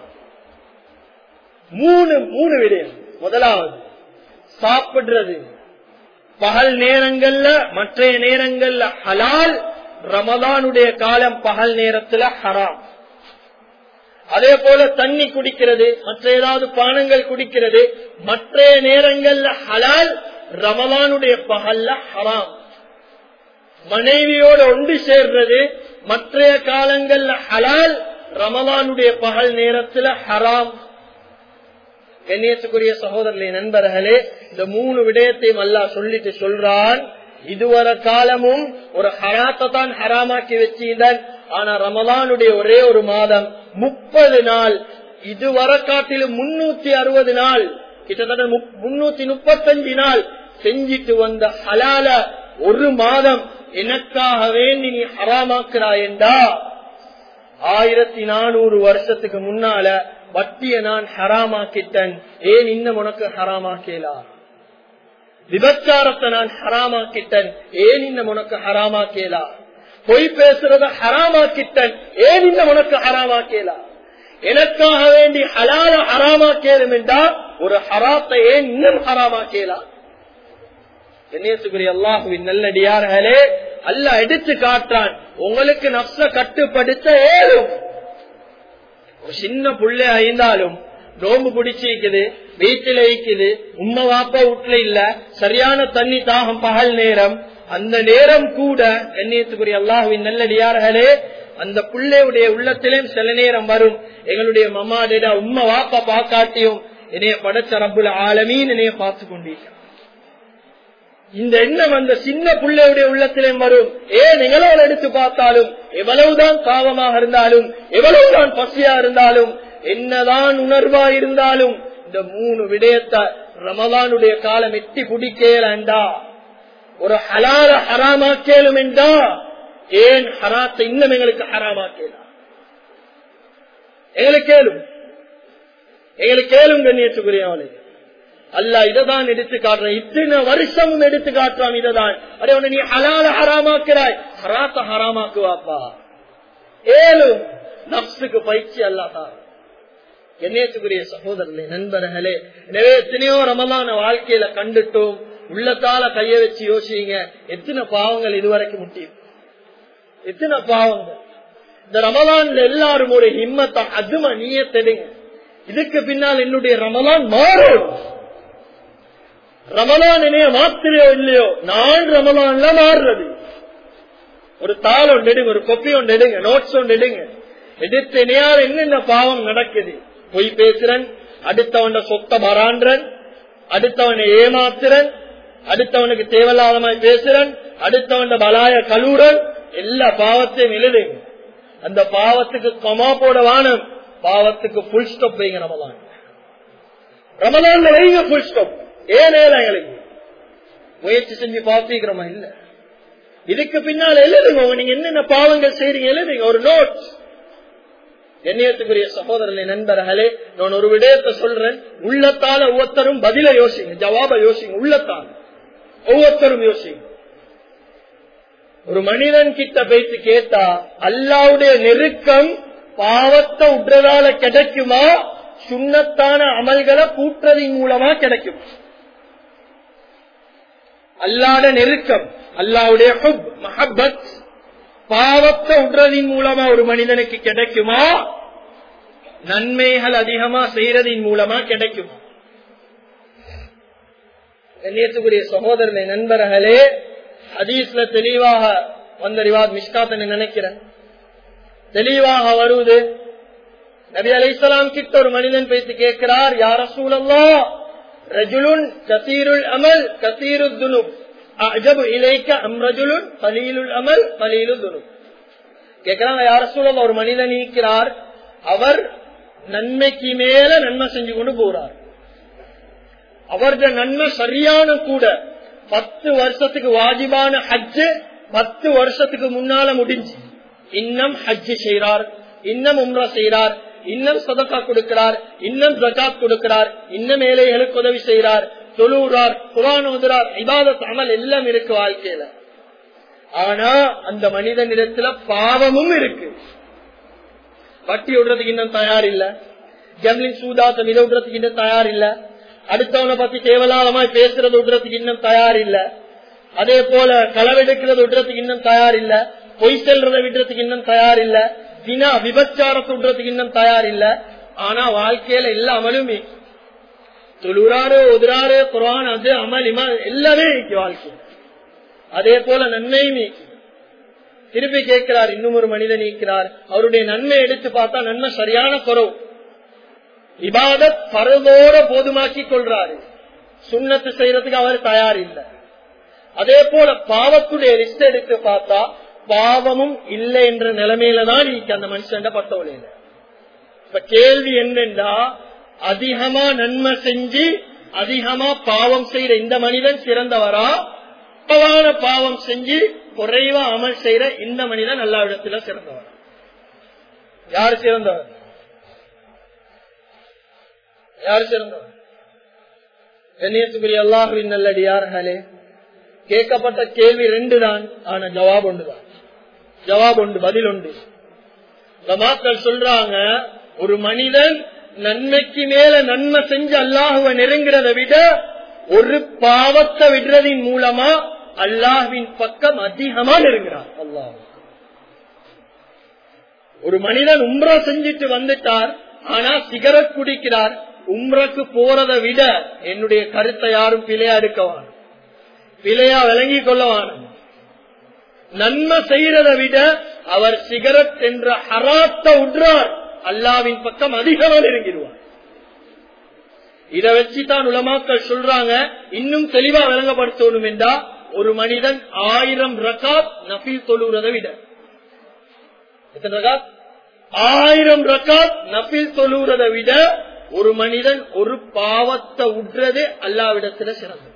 மூணு மூணு விடயம் முதலாவது சாப்பிடுறது பகல் நேரங்கள்ல மற்ற நேரங்கள்ல ஹலால் ரமதானுடைய காலம் பகல் நேரத்துல ஹராம் அதே போல தண்ணி குடிக்கிறது மற்ற ஏதாவது பானங்கள் குடிக்கிறது மற்ற நேரங்கள்ல ஹலால் ரமலானுடைய பகல்ல ஹராம் மனைவியோட ஒன்று சேர்றது மற்ற காலங்கள்ல ஹலால் ரமலானுடைய பகல் நேரத்துல ஹராம் கண்ணியத்துக்குரிய சகோதரர்களே நண்பர்களே இந்த மூணு விடயத்தையும் அல்லா சொல்லிட்டு சொல்றான் இதுவரை காலமும் ஒரு ஹராத்தை தான் ஹராமாக்கி வச்சிருந்தான் ஆனா ரமலானுடைய ஒரே ஒரு மாதம் முப்பது நாள் இதுவரை காட்டிலும் முன்னூத்தி அறுபது நாள் கிட்டத்தட்ட முன்னூத்தி முப்பத்தஞ்சு நாள் செஞ்சிட்டு வந்த ஹலால ஒரு மாதம் எனக்காக வேண்டி நீ ஹராமாக்குறாய் என்றா ஆயிரத்தி நானூறு வருஷத்துக்கு முன்னால வட்டிய நான் ஹராமாக்கிட்டேன் ஏன் இன்னும் உனக்கு ஹராமாக்கலா விபச்சாரத்தை நான் ஹராமாக்கிட்டேன் ஏன் இன்னும் உனக்கு ஹராமாக்கலா பொய் பேசுறத ஹராமாக்கிட்டேன் ஏன் இன்னும் உனக்கு ஹராமாக்கலா எனக்காக வேண்டி ஹலால ஹராமாக்கேலும் என்றால் ஒரு ஹராத்தை ஏன் இன்னும் ஹராமாக்கலா கண்ணியத்துக்குரிய அல்லாஹுவின் நல்லடியார்களே அல்ல எடுத்து காட்டான் உங்களுக்கு நப்ச கட்டுப்படுத்த ஏழும் ஒரு சின்ன புள்ள ஐந்தாலும் நோம்பு பிடிச்சிருக்குது வீட்டில இருக்குது உண்மை வாப்பா வீட்டுல இல்ல சரியான தண்ணி தாகம் பகல் நேரம் அந்த நேரம் கூட கண்ணியத்துக்குரிய அல்லாஹுவின் நல்லடியார்களே அந்த பிள்ளையுடைய உள்ளத்திலும் சில நேரம் வரும் எங்களுடைய மம்மாடிட உண்மை வாப்பா பாக்காட்டியும் என்னைய படைச்ச ரப்புல ஆலமீன் என்னைய பார்த்து கொண்டிருக்க இந்த எண்ணம் அந்த சின்ன பிள்ளையுடைய உள்ளத்திலும் வரும் ஏன் எங்களோட எடுத்து பார்த்தாலும் எவ்வளவுதான் பாவமாக இருந்தாலும் எவ்வளவுதான் பசியா இருந்தாலும் என்னதான் உணர்வா இருந்தாலும் இந்த மூணு விடயத்தை ரமலானுடைய காலம் எட்டி பிடிக்கலண்டா ஒரு ஹலால ஹராமாக்கேலும் என்றா ஏன் ஹராத்தை இன்னும் எங்களுக்கு ஹராமாக்கேலா எங்களுக்கு கேளும் எங்களுக்கு கேளும் கண்ணியத்துக்குரியவனை அல்ல இததான் எடுத்து காட்டுறான் இத்தனை வருஷமும் எடுத்து காட்டுறான் இததான் அதே ஒண்ணு நீ ஹலால ஹராமாக்குறாய் ஹராத்த ஹராமாக்குவாப்பா ஏழும் நப்சுக்கு பயிற்சி அல்லாதான் என்னேற்றுக்குரிய சகோதரர்களே நண்பர்களே எனவே எத்தனையோ ரமலான வாழ்க்கையில கண்டுட்டோம் உள்ளத்தால கைய வச்சு யோசிங்க எத்தனை பாவங்கள் இதுவரைக்கும் முட்டியும் எத்தனை பாவங்கள் இந்த ரமலான்ல எல்லாரும் ஒரு ஹிம்மத்தை அதுமா நீயே தெடுங்க இதுக்கு பின்னால் என்னுடைய ரமலான் மாறும் ரமலான் என்னைய மாத்திரையோ இல்லையோ நான் ரமலான்ல மாறுறது ஒரு தாள் ஒன்று எடுங்க ஒரு கொப்பி ஒன்று எடுங்க நோட்ஸ் ஒன்று எடுங்க எடுத்து என்னையால் என்னென்ன பாவம் நடக்குது பொய் பேசுறன் அடுத்தவன சொத்த மறான்றன் அடுத்தவனை ஏமாத்துறன் அடுத்தவனுக்கு தேவையில்லாத மாதிரி பேசுறன் அடுத்தவன் பலாய கலூரன் எல்லா பாவத்தையும் எழுதுங்க அந்த பாவத்துக்கு கமா போட வானம் பாவத்துக்கு புல் ஸ்டாப் வைங்க ரமலான் ரமலான்ல வைங்க புல் ஸ்டாப் ஏன் எங்களுக்கு முயற்சி செஞ்சு பார்த்திக்கிறோமா இல்ல இதுக்கு பின்னால் எழுதுங்க நீங்க என்னென்ன பாவங்கள் செய்றீங்க எழுதுங்க ஒரு நோட் எண்ணியத்துக்குரிய சகோதரனை நண்பர்களே நான் ஒரு விடயத்தை சொல்றேன் உள்ளத்தால ஒவ்வொருத்தரும் பதில யோசிங்க ஜவாப யோசிங்க உள்ளத்தால் ஒவ்வொருத்தரும் யோசிங்க ஒரு மனிதன் கிட்ட போயிட்டு கேட்டா அல்லாவுடைய நெருக்கம் பாவத்தை உற்றதால கிடைக்குமா சுண்ணத்தான அமல்களை கூட்டுறதின் மூலமா கிடைக்கும் அல்லாட நெருக்கம் அல்லாவுடைய மஹபத் பாவத்தை உற்றதின் மூலமா ஒரு மனிதனுக்கு கிடைக்குமா நன்மைகள் அதிகமா செய்யறதின் மூலமா கிடைக்குமா கண்ணியத்துக்குரிய சகோதரனை நண்பர்களே ஹதீஸ்ல தெளிவாக வந்த ரிவாத் மிஷ்காத்தன்னு நினைக்கிறேன் தெளிவாக வருவது நபி அலைசலாம் கிட்ட ஒரு மனிதன் பேசி கேட்கிறார் யார சூழல்லா ரஜுலுன் கசீருல் அமல் கசீரு துனுப் அஜபு இலைக்க அம் ரஜுலுன் கலீலுல் அமல் கலீலு துனுப் கேட்கிறாங்க யார சூழல் ஒரு மனிதன் நீக்கிறார் அவர் நன்மைக்கு மேல நன்மை செஞ்சு கொண்டு போறார் அவருடைய நன்மை சரியான கூட பத்து வருஷத்துக்கு வாஜிபான ஹஜ்ஜு பத்து வருஷத்துக்கு முன்னால முடிஞ்சு இன்னும் ஹஜ்ஜு செய்யறார் இன்னும் உம்ரா செய்யறார் இன்னும் சதக்கா கொடுக்கிறார் இன்னும் ஜகாத் கொடுக்கிறார் இன்னும் ஏழைகளுக்கு உதவி செய்யறார் தொழுறார் குரான் ஓதுறார் இபாதத் அமல் எல்லாம் இருக்கு வாழ்க்கையில ஆனா அந்த மனிதனிடத்துல பாவமும் இருக்கு வட்டி விடுறதுக்கு இன்னும் தயார் இல்ல ஜம்லின் சூதாத்தம் இதை விடுறதுக்கு இன்னும் தயார் இல்ல அடுத்தவனை பத்தி கேவலாலமாய் பேசுறது விடுறதுக்கு இன்னும் தயார் இல்ல அதே போல களவெடுக்கிறது விடுறதுக்கு இன்னும் தயார் இல்ல பொய் செல்றதை விடுறதுக்கு இன்னும் தயார் இல்ல தினா விபச்சாரத்தை விடுறதுக்கு இன்னும் தயார் இல்ல ஆனா வாழ்க்கையில எல்லா அமலுமே தொழுறாரு உதுறாரு குரான் அது அமல் இமல் எல்லாமே இருக்கு வாழ்க்கை அதே போல நன்மையுமே திருப்பி கேட்கிறார் இன்னும் ஒரு மனிதன் நீக்கிறார் அவருடைய நன்மை எடுத்து பார்த்தா நன்மை சரியான குறவு இபாதத் பரதோட போதுமாக்கி கொள்றாரு சுண்ணத்து செய்யறதுக்கு அவர் தயார் இல்லை அதே போல பாவத்துடைய லிஸ்ட் எடுத்து பார்த்தா பாவமும் இல்லை என்ற நிலைமையில தான் நீக்கு அந்த மனுஷன் பட்டவளையில இப்ப கேள்வி என்னண்டா அதிகமா நன்மை செஞ்சு அதிகமா பாவம் செய்யற இந்த மனிதன் சிறந்தவரா அப்பவான பாவம் செஞ்சு குறைவா அமல் செய்யற இந்த மனிதன் எல்லா இடத்துல சிறந்தவர் யார் சிறந்தவர் யார் சிறந்தவர் கண்ணியத்துக்குரிய அல்லாஹுவின் நல்லடியார்களே கேட்கப்பட்ட கேள்வி ரெண்டு தான் ஆனா ஜவாப் ஒன்றுதான் ஜவாப் உண்டு பதில் உண்டு மக்கள் சொல்றாங்க ஒரு மனிதன் நன்மைக்கு மேல நன்மை செஞ்சு அல்லாஹுவ நெருங்கிறத விட ஒரு பாவத்தை விடுறதின் மூலமா அல்லாஹ்வின் பக்கம் அதிகமா நெருங்கிறார் அல்லாஹ் ஒரு மனிதன் உம்ரா செஞ்சுட்டு வந்துட்டார் ஆனா சிகரெட் குடிக்கிறார் உம்ரக்கு போறதை விட என்னுடைய கருத்தை யாரும் பிழையா எடுக்கவான் பிழையா விளங்கி கொள்ளவான நன்மை செய்யறதை விட அவர் சிகரெட் என்ற ஹராத்த உற்றார் அல்லாவின் பக்கம் அதிகமாக நெருங்கிடுவார் இதை வச்சுதான் உலமாக்கள் சொல்றாங்க இன்னும் தெளிவா விளங்கப்படுத்தணும் என்றா ஒரு மனிதன் ஆயிரம் ரகாத் நபீல் தொழுறதை விட எத்தனை ரகாத் ஆயிரம் ரகாத் நபீல் தொழுறதை விட ஒரு மனிதன் ஒரு பாவத்தை உற்றது அல்லாவிடத்துல சிறந்தது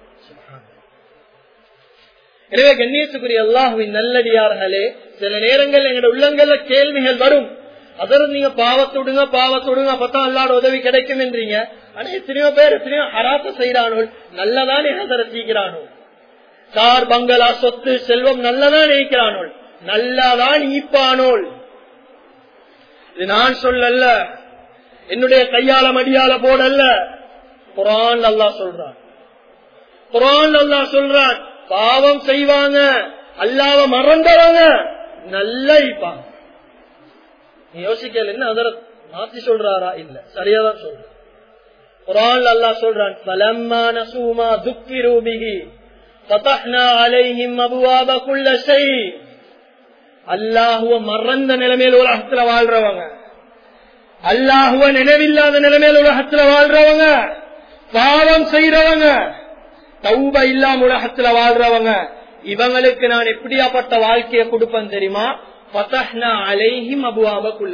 எனவே கண்ணியத்துக்குரிய அல்லாஹுவின் நல்லடியார்களே சில நேரங்கள் எங்களோட உள்ளங்கள்ல கேள்விகள் வரும் அதற்கு நீங்க பாவத்தொடுங்க பாவத்தொடுங்க அப்பதான் அல்லாட உதவி கிடைக்கும் என்றீங்க ஆனா எத்தனையோ பேர் எத்தனையோ ஹராத்த செய்யறானோ நல்லதானே ஹசர சீக்கிறானோ கார் பங்களா சொத்து செல்வம் நல்லதான் நினைக்கிறானோ நல்லாதான் ஈப்பானோள் இது நான் சொல்லல என்னுடைய கையால மடியால போடல்ல குரான் அல்லா சொல்றான் குரான் அல்லா சொல்றான் பாவம் செய்வாங்க அல்லாவ மறந்தவங்க நல்ல ஈப்பாங்க நீ யோசிக்கல என்ன அதர மாத்தி சொல்றாரா இல்ல சரியாதான் சொல்ற குரான் அல்லா சொல்றான் பலமான சூமா துக்கி ரூபிகி பதஹ்னா அலைஹிம் அபுவாப குள்ள செய் அல்லாஹுவ மறந்த நிலைமையில் உலகத்துல வாழ்றவங்க அல்லாஹுவ நினைவில்லாத நிலைமையில் உலகத்துல வாழ்றவங்க பாவம் செய்யறவங்க தௌப இல்லாம உலகத்துல வாழ்றவங்க இவங்களுக்கு நான் எப்படியாப்பட்ட வாழ்க்கையை கொடுப்பேன் தெரியுமா பதஹ்னா அலைஹிம் அபுவாபக்குள்ள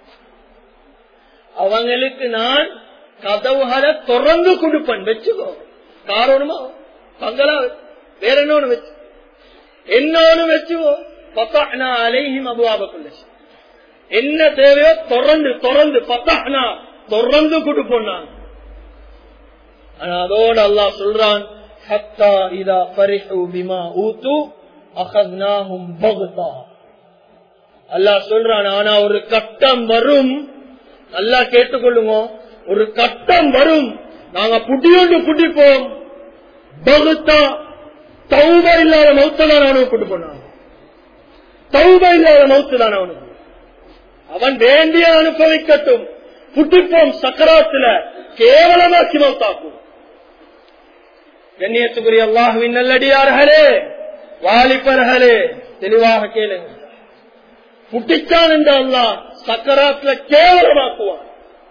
அவங்களுக்கு நான் கதவுகளை தொடர்ந்து கொடுப்பேன் வச்சுக்கோ காரணமா பங்களா வேற என்ன வச்சு என்னன்னு வச்சுக்கோ பத்தாஹ்னா அலைஹிம் அபுவாபக்குள்ள என்ன தேவையோ தொடர்ந்து தொடர்ந்து பத்தாஹ்னா தொடர்ந்து கொடுப்போம் நான் ஆனா அதோட அல்லாஹ் சொல்றான் ஹத்தா இதா பரிஹு பிமா ஊத்து அகத்னாஹும் பகுதா அல்லாஹ் சொல்றான் ஆனா ஒரு கட்டம் வரும் நல்லா கேட்டுக்கொள்ளுங்க ஒரு கட்டம் வரும் நாங்க புட்டியோண்டு புட்டிப்போம் பகுத்தா தௌப இல்லாத மௌத்ததான் அவனுக்கு கூட்டு போனான் தௌப இல்லாத மௌத்து தான் அவனுக்கு அவன் வேண்டிய அனுபவிக்கட்டும் புட்டிப்போம் சக்கராத்துல கேவலமாக்கி மௌத்தாக்கும் கண்ணியத்துக்குரிய அல்லாஹுவின் நல்லடியார்களே வாலிபர்களே தெளிவாக கேளுங்க புட்டிச்சான் என்று அல்லாஹ் சக்கராத்துல கேவலமாக்குவான்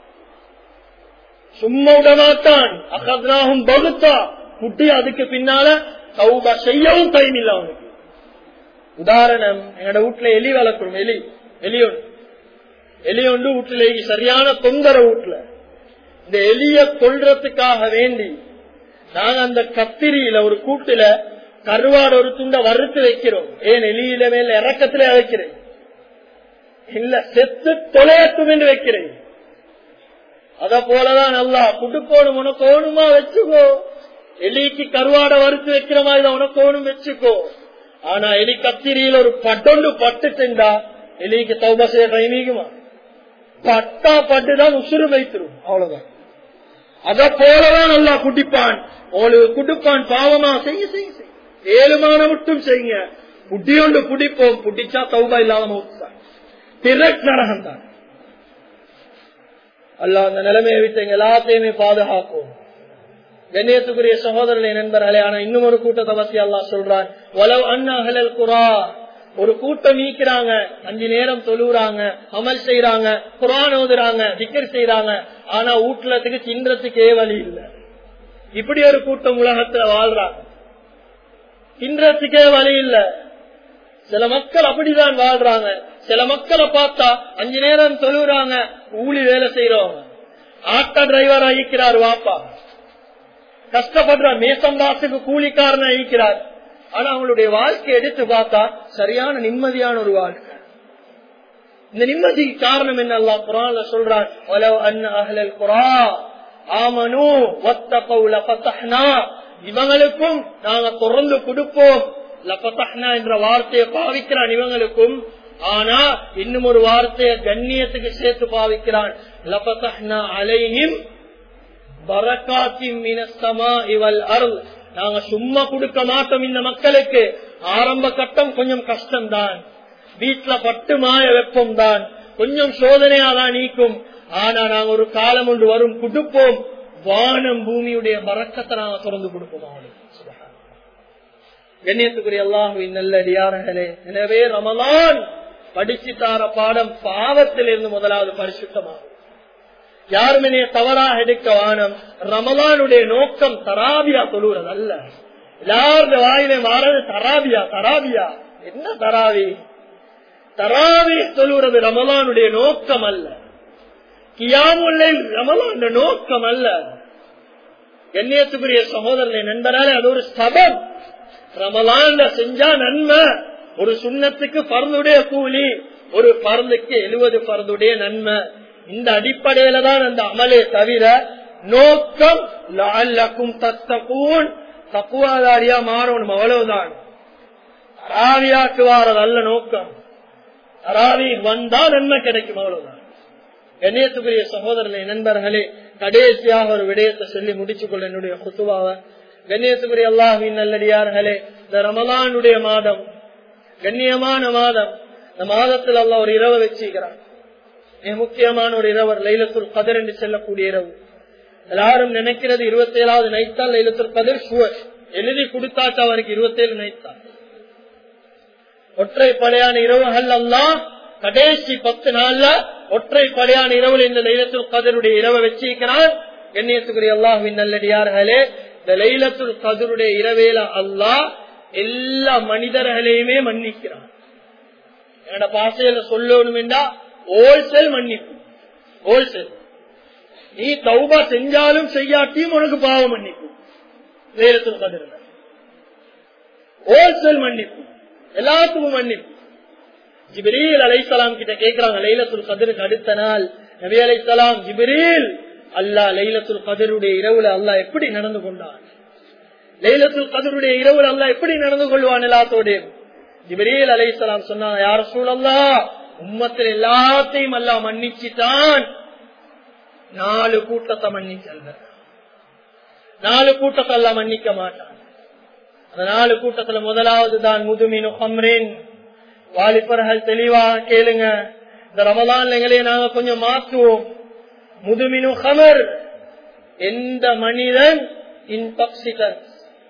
சும்மா விடமாட்டான் அகத்னாகும் பகுத்தா குட்டி அதுக்கு பின்னால தௌபா செய்யவும் டைம் இல்ல அவனுக்கு உதாரணம் எங்கட வீட்டுல எலி வளர்க்கிறோம் எலி எலி ஒன்று எலி ஒன்று வீட்டுல சரியான தொந்தரவு வீட்டுல இந்த எலிய கொள்றதுக்காக வேண்டி நாங்க அந்த கத்திரியில ஒரு கூட்டுல கருவாடு ஒரு துண்டை வறுத்து வைக்கிறோம் ஏன் எலியில மேல இறக்கத்துல வைக்கிறேன் இல்ல செத்து தொலையட்டும் என்று வைக்கிறேன் அத போலதான் நல்லா குடுக்கோணும் உனக்கு ஓணுமா வச்சுக்கோ எலிக்கு கருவாட வறுத்து வைக்கிற மாதிரி தான் உனக்கு ஓணும் வச்சுக்கோ ஆனா எலி கத்திரியில ஒரு பட்டொண்டு பட்டு சென்றா எலிக்கு தௌபா செய்ய டைமிங்குமா பட்டா பட்டுதான் உசுறு வைத்திரும் அவ்வளவுதான் அத போலதான் நல்லா குடிப்பான் உங்களுக்கு குடிப்பான் பாவமா செய்ய செய்ய செய்ய ஏழுமான மட்டும் செய்யுங்க புட்டியோண்டு குடிப்போம் புட்டிச்சா தௌபா இல்லாத மௌத்தான் திரட் நரகம் தான் அல்ல அந்த நிலைமையை விட்டு எங்க எல்லாத்தையுமே பாதுகாப்போம் கண்ணியத்துக்குரிய சகோதரனை நண்பர்களே ஆனா இன்னும் ஒரு கூட்டத்தை பத்தி அல்லா சொல்றான் ஒலவ் அண்ணல் குரா ஒரு கூட்டம் நீக்கிறாங்க அஞ்சு நேரம் தொழுறாங்க அமல் செய்யறாங்க குரான் ஓதுறாங்க திக்கர் செய்யறாங்க ஆனா ஊட்டுலத்துக்கு தின்றதுக்கே வழி இல்லை இப்படி ஒரு கூட்டம் உலகத்துல வாழ்றாங்க தின்றதுக்கே வழி இல்லை சில மக்கள் அப்படிதான் வாழ்றாங்க சில மக்களை பார்த்தா அஞ்சு நேரம் தொழுறாங்க ஊழி வேலை செய்யறவங்க ஆட்டோ டிரைவர் அழிக்கிறார் வாப்பா கஷ்டப்படுற மேசம்பாசுக்கு கூலிக்காரன் அழிக்கிறார் ஆனா அவங்களுடைய வாழ்க்கை எடுத்து பார்த்தா சரியான நிம்மதியான ஒரு வாழ்க்கை இந்த நிம்மதிக்கு காரணம் என்ன எல்லாம் குரான்ல சொல்றான் குரா ஆமனு இவங்களுக்கும் நாங்க தொடர்ந்து கொடுப்போம் லபத்தஹ்னா என்ற வார்த்தையை பாவிக்கிறான் இவங்களுக்கும் ஆனா இன்னும் ஒரு வார்த்தையை கண்ணியத்துக்கு சேர்த்து பாவிக்கிறான் லபத்தஹ்னா அலைஹிம் பரக்காத்தின் மினஸ்தமா இவள் அருள் நாங்க சும்மா கொடுக்க மாட்டோம் இந்த மக்களுக்கு ஆரம்ப கட்டம் கொஞ்சம் கஷ்டம்தான் வீட்டுல பட்டு மாய வெப்பம் தான் கொஞ்சம் சோதனையாதான் நீக்கும் ஆனா நாங்க ஒரு காலம் ஒன்று வரும் கொடுப்போம் வானம் பூமியுடைய மறக்கத்தை நாங்க திறந்து கொடுப்போம் அவனுக்கு கண்ணியத்துக்குரிய அல்லாஹுவின் நல்லடியார்களே எனவே ரமலான் படிச்சு தார பாடம் பாவத்திலிருந்து முதலாவது பரிசுத்தமாகும் யாருமே தவறாக எடுக்க வானம் ரமலானுடைய நோக்கம் தராபியா தொழுவது அல்ல எல்லாருடைய வாயிலே மாறது தராபியா தராபியா என்ன தராவி தராவி சொல்லுறது ரமலானுடைய நோக்கம் அல்ல கியாமுல்லை ரமலான் நோக்கம் அல்ல கண்ணியத்துக்குரிய சகோதரனை நண்பராலே அது ஒரு சபம் ரமலான்ல செஞ்சா நன்மை ஒரு சுண்ணத்துக்கு பருந்துடைய கூலி ஒரு பருந்துக்கு எழுபது பருந்துடைய நன்மை இந்த அடிப்படையில தான் அந்த அமலே தவிர நோக்கம் லால்லக்கும் தத்தகூன் தக்குவாதாரியா மாறணும் அவ்வளவுதான் அராவியாக்கு வாரது அல்ல நோக்கம் அராவி வந்தா நன்மை கிடைக்கும் அவ்வளவுதான் கண்ணியத்துக்குரிய சகோதரனை நண்பர்களே கடைசியாக ஒரு விடயத்தை சொல்லி முடிச்சுக் கொள்ள என்னுடைய குத்துவாவை கண்ணியத்துக்குரிய அல்லாஹின் நல்லடியார்களே இந்த ரமலானுடைய மாதம் கண்ணியமான மாதம் இந்த மாதத்தில் அல்ல ஒரு இரவை வச்சுக்கிறான் மிக முக்கியமான ஒரு இரவர் லைலத்துல் கதர் என்று செல்லக்கூடிய இரவு எல்லாரும் நினைக்கிறது இருபத்தி ஏழாவது நைத்தால் லைலத்துல் கதர் சுவர் எழுதி கொடுத்தாச்சு அவருக்கு இருபத்தி ஏழு நைத்தால் ஒற்றை படையான இரவுகள் எல்லாம் கடைசி பத்து நாள்ல ஒற்றை படையான இரவு இந்த லைலத்துல் கதருடைய இரவை வச்சிருக்கிறான் கண்ணியத்துக்குரிய அல்லாஹுவின் நல்லடியார்களே இந்த லைலத்துல் கதருடைய இரவேல அல்லாஹ் எல்லா மனிதர்களையுமே மன்னிக்கிறான் என்னோட பாசையில சொல்லணும் என்றா ஹோல்சேல் மன்னிப்பு ஹோல்சேல் நீ தௌபா செஞ்சாலும் செய்யாட்டியும் உனக்கு பாவம் மன்னிப்பு லைலத்துல் கதிர ஹோல்சேல் மன்னிப்பு எல்லாத்துக்கும் மன்னிப்பு ஜிபிரீல் அலைசலாம் கிட்ட கேட்கிறாங்க லைலத்துல் கதிருக்கு அடுத்த நாள் நபி அலைசலாம் ஜிபிரீல் அல்லா லைலத்துல் கதருடைய இரவுல அல்லா எப்படி நடந்து கொண்டான் லைலத்துல் கதருடைய இரவுல அல்லா எப்படி நடந்து கொள்வான் எல்லாத்தோட ஜிபிரீல் அலைசலாம் சொன்னாங்க யார சூழல்லா உம்மத்தில் எல்லாத்தையும் அல்லா மன்னிச்சுட்டான் நாலு கூட்டத்தை மன்னிச்சல்ல நாலு கூட்டத்தை எல்லாம் மன்னிக்க மாட்டான் அந்த நாலு கூட்டத்துல முதலாவது தான் முதுமின் ஹம்ரின் வாலிபர்கள் தெளிவாக கேளுங்க இந்த ரமலான் எங்களையே நாங்க கொஞ்சம் மாற்றுவோம் முதுமினு ஹமர் எந்த மனிதன் இன்டாக்சிகன்ஸ்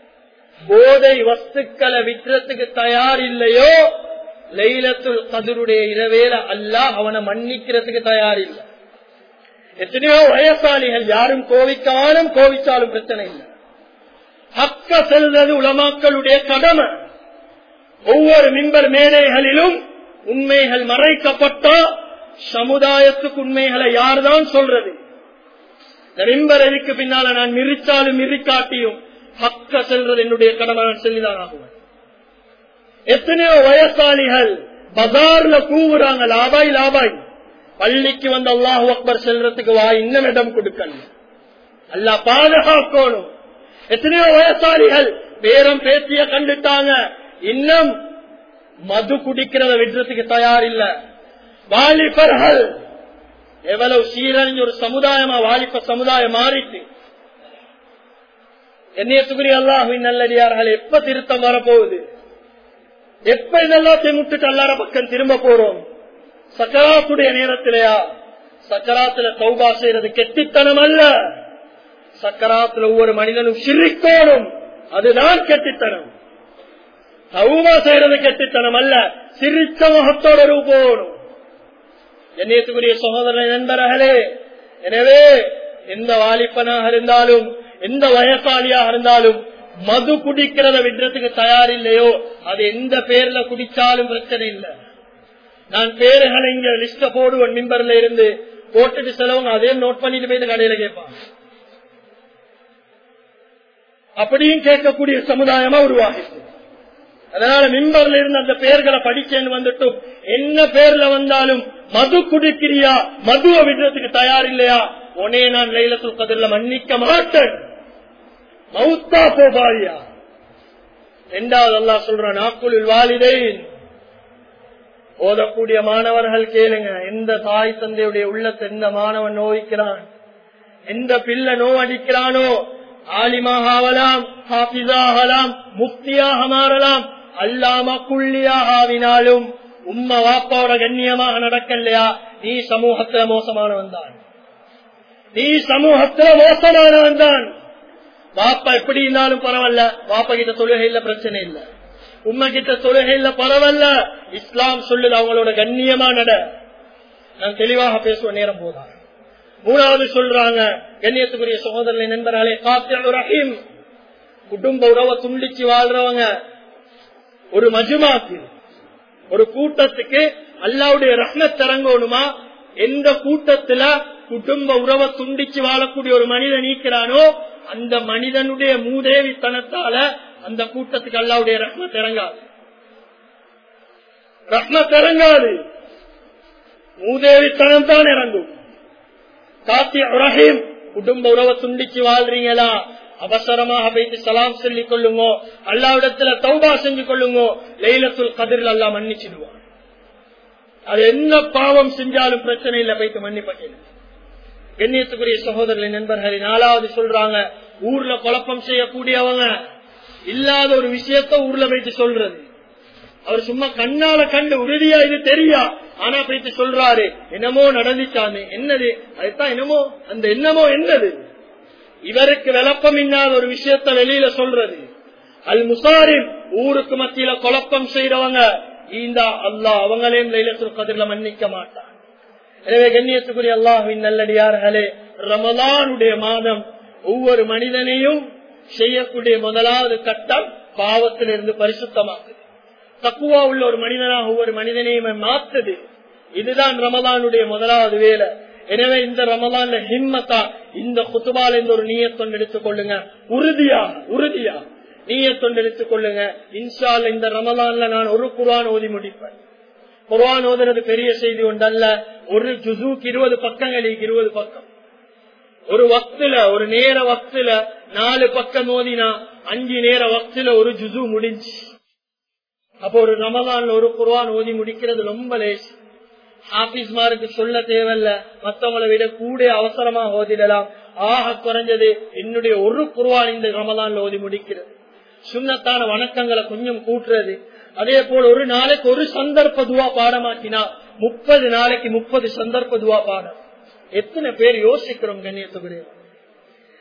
போதை வஸ்துக்களை விற்றதுக்கு தயார் இல்லையோ லைலத்துல் கதிருடைய இரவேல அல்லாஹ் அவனை மன்னிக்கிறதுக்கு தயார் இல்லை எத்தனையோ வயசாளிகள் யாரும் கோவிக்காலும் கோவிச்சாலும் பிரச்சனை இல்லை ஹக்க செல்வது உலமாக்களுடைய கடமை ஒவ்வொரு மிம்பர் மேடைகளிலும் உண்மைகள் மறைக்கப்பட்டா சமுதாயத்துக்கு உண்மைகளை யார்தான் சொல்றது இந்த மிம்பர் எதுக்கு பின்னால நான் மிரிச்சாலும் மிரிக்காட்டியும் ஹக்க செல்றது என்னுடைய கடமை நான் சொல்லிதான் ஆகுவேன் எத்தனையோ வயசாளிகள் பஜார்ல கூவுறாங்க லாபாய் லாபாய் பள்ளிக்கு வந்து அல்லாஹு அக்பர் செல்றதுக்கு வா இன்னும் இடம் கொடுக்கல அல்லா பாதுகாக்கணும் எத்தனையோ வயசாளிகள் பேரம் பேத்திய கண்டுட்டாங்க இன்னும் மது குடிக்கிறத விடுறதுக்கு தயார் இல்ல வாலிபர்கள் எவ்வளவு சீரழிஞ்ச ஒரு சமுதாயமா வாலிப சமுதாயம் மாறிட்டு என்னையத்துக்குரிய அல்லாஹுவின் நல்லடியார்கள் எப்ப திருத்தம் வரப்போகுது எப்ப இதெல்லாத்தையும் முட்டுட்டு அல்லார பக்கம் திரும்ப போறோம் சக்கராத்துடைய நேரத்திலேயா சக்கராத்துல தௌபா செய்யறது கெட்டித்தனம் அல்ல சக்கராத்துல ஒவ்வொரு மனிதனும் சிரிக்கோணும் அதுதான் கெட்டித்தனம் தௌபா செய்யறது கெட்டித்தனம் அல்ல சிரிச்ச முகத்தோட போகணும் என்னையத்துக்குரிய சகோதர நண்பர்களே எனவே எந்த வாலிப்பனாக இருந்தாலும் எந்த வயசாலியாக இருந்தாலும் மது குடிக்கிறத விடுறதுக்கு தயார் இல்லையோ அது எந்த பேர்ல குடிச்சாலும் பிரச்சனை இல்லை நான் பேருகளை இங்க லிஸ்ட போடுவேன் மிம்பர்ல இருந்து போட்டுட்டு செலவங்க அதே நோட் பண்ணிட்டு போய் கடையில கேட்பான் அப்படியும் கேட்கக்கூடிய சமுதாயமா உருவாகிட்டு அதனால மிம்பர்ல இருந்து அந்த பெயர்களை படிச்சேன்னு வந்துட்டும் என்ன பேர்ல வந்தாலும் மது குடிக்கிறியா மதுவை விடுறதுக்கு தயார் இல்லையா உனே நான் லைலத்துல் கதிரில் மன்னிக்க மாட்டேன் மவுத்தா போபாரியா ரெண்டாவது அல்லா சொல்ற நாக்குளில் வாலிதை ஓதக்கூடிய மாணவர்கள் கேளுங்க எந்த தாய் தந்தையுடைய உள்ளத்தை எந்த மாணவன் நோய்க்கிறான் எந்த பிள்ளை நோவடிக்கிறானோ ஆலிமாக ஆகலாம் ஹாபிஸாகலாம் முக்தியாக மாறலாம் அல்லாம குள்ளியாக ஆவினாலும் உம்ம வாப்பாவோட கண்ணியமாக நடக்கலையா நீ சமூகத்துல மோசமானவன் தான் நீ சமூகத்துல மோசமானவன் தான் வாப்பா எப்படி இருந்தாலும் பரவாயில்ல வாப்பா கிட்ட தொழுகை இல்ல பிரச்சனை இல்ல உண்மை கிட்ட தொழுகை இல்ல பரவாயில்ல இஸ்லாம் சொல்லுது அவங்களோட கண்ணியமா நட நான் தெளிவாக பேசுவேன் நேரம் போதா மூணாவது சொல்றாங்க கண்ணியத்துக்குரிய சகோதரனை நண்பராலே காத்திர ரஹீம் குடும்ப உறவை துண்டிச்சு வாழ்றவங்க ஒரு மஜுமாக்கு ஒரு கூட்டத்துக்கு அல்லாவுடைய ரத்னத் இறங்கணுமா எந்த கூட்டத்துல குடும்ப உறவை துண்டிச்சு வாழக்கூடிய ஒரு மனிதன் நீக்கிறானோ அந்த மனிதனுடைய மூதேவித்தனத்தால அந்த கூட்டத்துக்கு அல்லாவுடைய ரத்னத் இறங்காது ரத்னத் இறங்காது மூதேவித்தனம் தான் இறங்கும் காத்தி ரஹீம் குடும்ப உறவை துண்டிச்சு வாழ்றீங்களா அவசரமாக போயிட்டு சலாம் சொல்லிக் கொள்ளுங்க அல்லாவிடத்துல தௌபா செஞ்சு கொள்ளுங்க லைலத்துல் கதிரில் அல்லா மன்னிச்சிடுவான் அது என்ன பாவம் செஞ்சாலும் பிரச்சனை இல்லை போயிட்டு மன்னிப்பட்டேன் கண்ணியத்துக்குரிய சகோதரர்களின் நண்பர்களை நாலாவது சொல்றாங்க ஊர்ல குழப்பம் செய்யக்கூடியவங்க இல்லாத ஒரு விஷயத்த ஊர்ல போயிட்டு சொல்றது அவர் சும்மா கண்ணால கண்டு உறுதியா இது தெரியா ஆனா போயிட்டு சொல்றாரு என்னமோ நடந்துச்சாமே என்னது அதுதான் என்னமோ அந்த என்னமோ என்னது இவருக்கு விளப்பம் இல்லாத ஒரு விஷயத்த வெளியில சொல்றது அல் முசாரின் ஊருக்கு மத்தியில குழப்பம் செய்யறவங்க இந்த அல்லா அவங்களையும் லைலத்துல் கதிரில மன்னிக்க மாட்டான் எனவே கண்ணியத்துக்குரிய அல்லாஹின் நல்லடியார்களே ரமலானுடைய மாதம் ஒவ்வொரு மனிதனையும் செய்யக்கூடிய முதலாவது கட்டம் பாவத்திலிருந்து பரிசுத்தமாக்குது தக்குவா உள்ள ஒரு மனிதனாக ஒவ்வொரு மனிதனையும் மாத்துது இதுதான் ரமலானுடைய முதலாவது வேலை எனவே இந்த ரமலான்ல ஹிம்மத்தா இந்த குத்துபால இந்த ஒரு நீயத்தொண்டு எடுத்துக் கொள்ளுங்க உறுதியா உறுதியா நீயத்தொண்டு எடுத்துக் கொள்ளுங்க இன்ஷால் இந்த ரமலான்ல நான் ஒரு குரான் ஓதி முடிப்பேன் குரான் ஓதுறது பெரிய செய்தி ஒன்றல்ல ஒரு ஜுசூக்கு இருபது பக்கங்களுக்கு இருபது பக்கம் ஒரு வக்துல ஒரு நேர வக்துல நாலு பக்கம் ஓதினா அஞ்சு நேர வக்துல ஒரு ஜுசு முடிஞ்சு அப்போ ஒரு ரமலான்ல ஒரு குர்ஆன் ஓதி முடிக்கிறது ரொம்ப லேஸ் ஹாபிஸ்மாருக்கு சொல்ல தேவையில்ல மத்தவங்களை விட கூட அவசரமா ஓதிடலாம் ஆக குறைஞ்சது என்னுடைய ஒரு குர்ஆன் இந்த ரமலான்ல ஓதி முடிக்கிறது சுண்ணத்தான வணக்கங்களை கொஞ்சம் கூட்டுறது அதே போல ஒரு நாளைக்கு ஒரு சந்தர்ப்ப துவா பாடமாக்கினா முப்பது நாளைக்கு முப்பது சந்தர்ப்ப துவா பாடம் எத்தனை பேர் யோசிக்கிறோம் கண்ணியத்துக்குரிய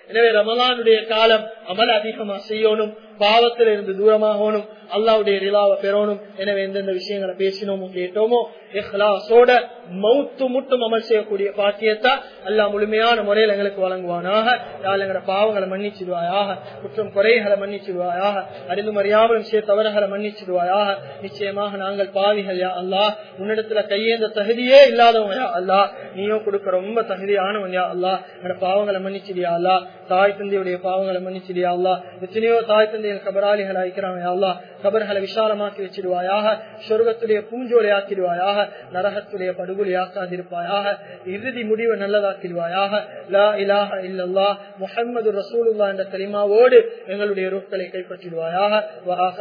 எனவே ரமலானுடைய காலம் அமல் அதிகமா செய்யணும் பாவத்தில் இருந்து தூரமாகணும் அல்லாவுடைய ரிலாவை பெறணும் எனவே எந்தெந்த விஷயங்களை பேசினோமோ கேட்டோமோ இஹ்லாசோட மௌத்து முட்டும் அமல் செய்யக்கூடிய பாக்கியத்தா அல்லா முழுமையான முறையில் எங்களுக்கு வழங்குவானாக யாழ் எங்களோட பாவங்களை மன்னிச்சிடுவாயாக குற்றம் குறைகளை மன்னிச்சிடுவாயாக அறிந்து மறியாமல் செய்ய தவறுகளை மன்னிச்சிடுவாயாக நிச்சயமாக நாங்கள் பாவிகள் யா அல்லா உன்னிடத்துல கையேந்த தகுதியே இல்லாதவங்க யா அல்லா நீயும் கொடுக்க ரொம்ப தகுதியானவன் யா அல்லா என்னோட பாவங்களை மன்னிச்சிடியா அல்லா தாய் தந்தையுடைய பாவங்களை மன்னிச்சிடியா அல்லா எத்தனையோ தாய் தந்தைகள் கபராளிகள் ஆயிக்கிறாங்க யா அல்லா கபர்களை விசாலமாக்கி வச்சிடுவாயாக சொர்க்கத்துடைய பூஞ்சோலை ஆக்கிடுவாயாக நரகத்துடைய படுகொலை ஆக்காதிருப்பாயாக இறுதி முடிவை நல்லதாக்கிடுவாயாக லா இலாஹ இல்லல்லா முஹம்மது ரசூலுல்லா என்ற கலிமாவோடு எங்களுடைய ரூப்களை கைப்பற்றிடுவாயாக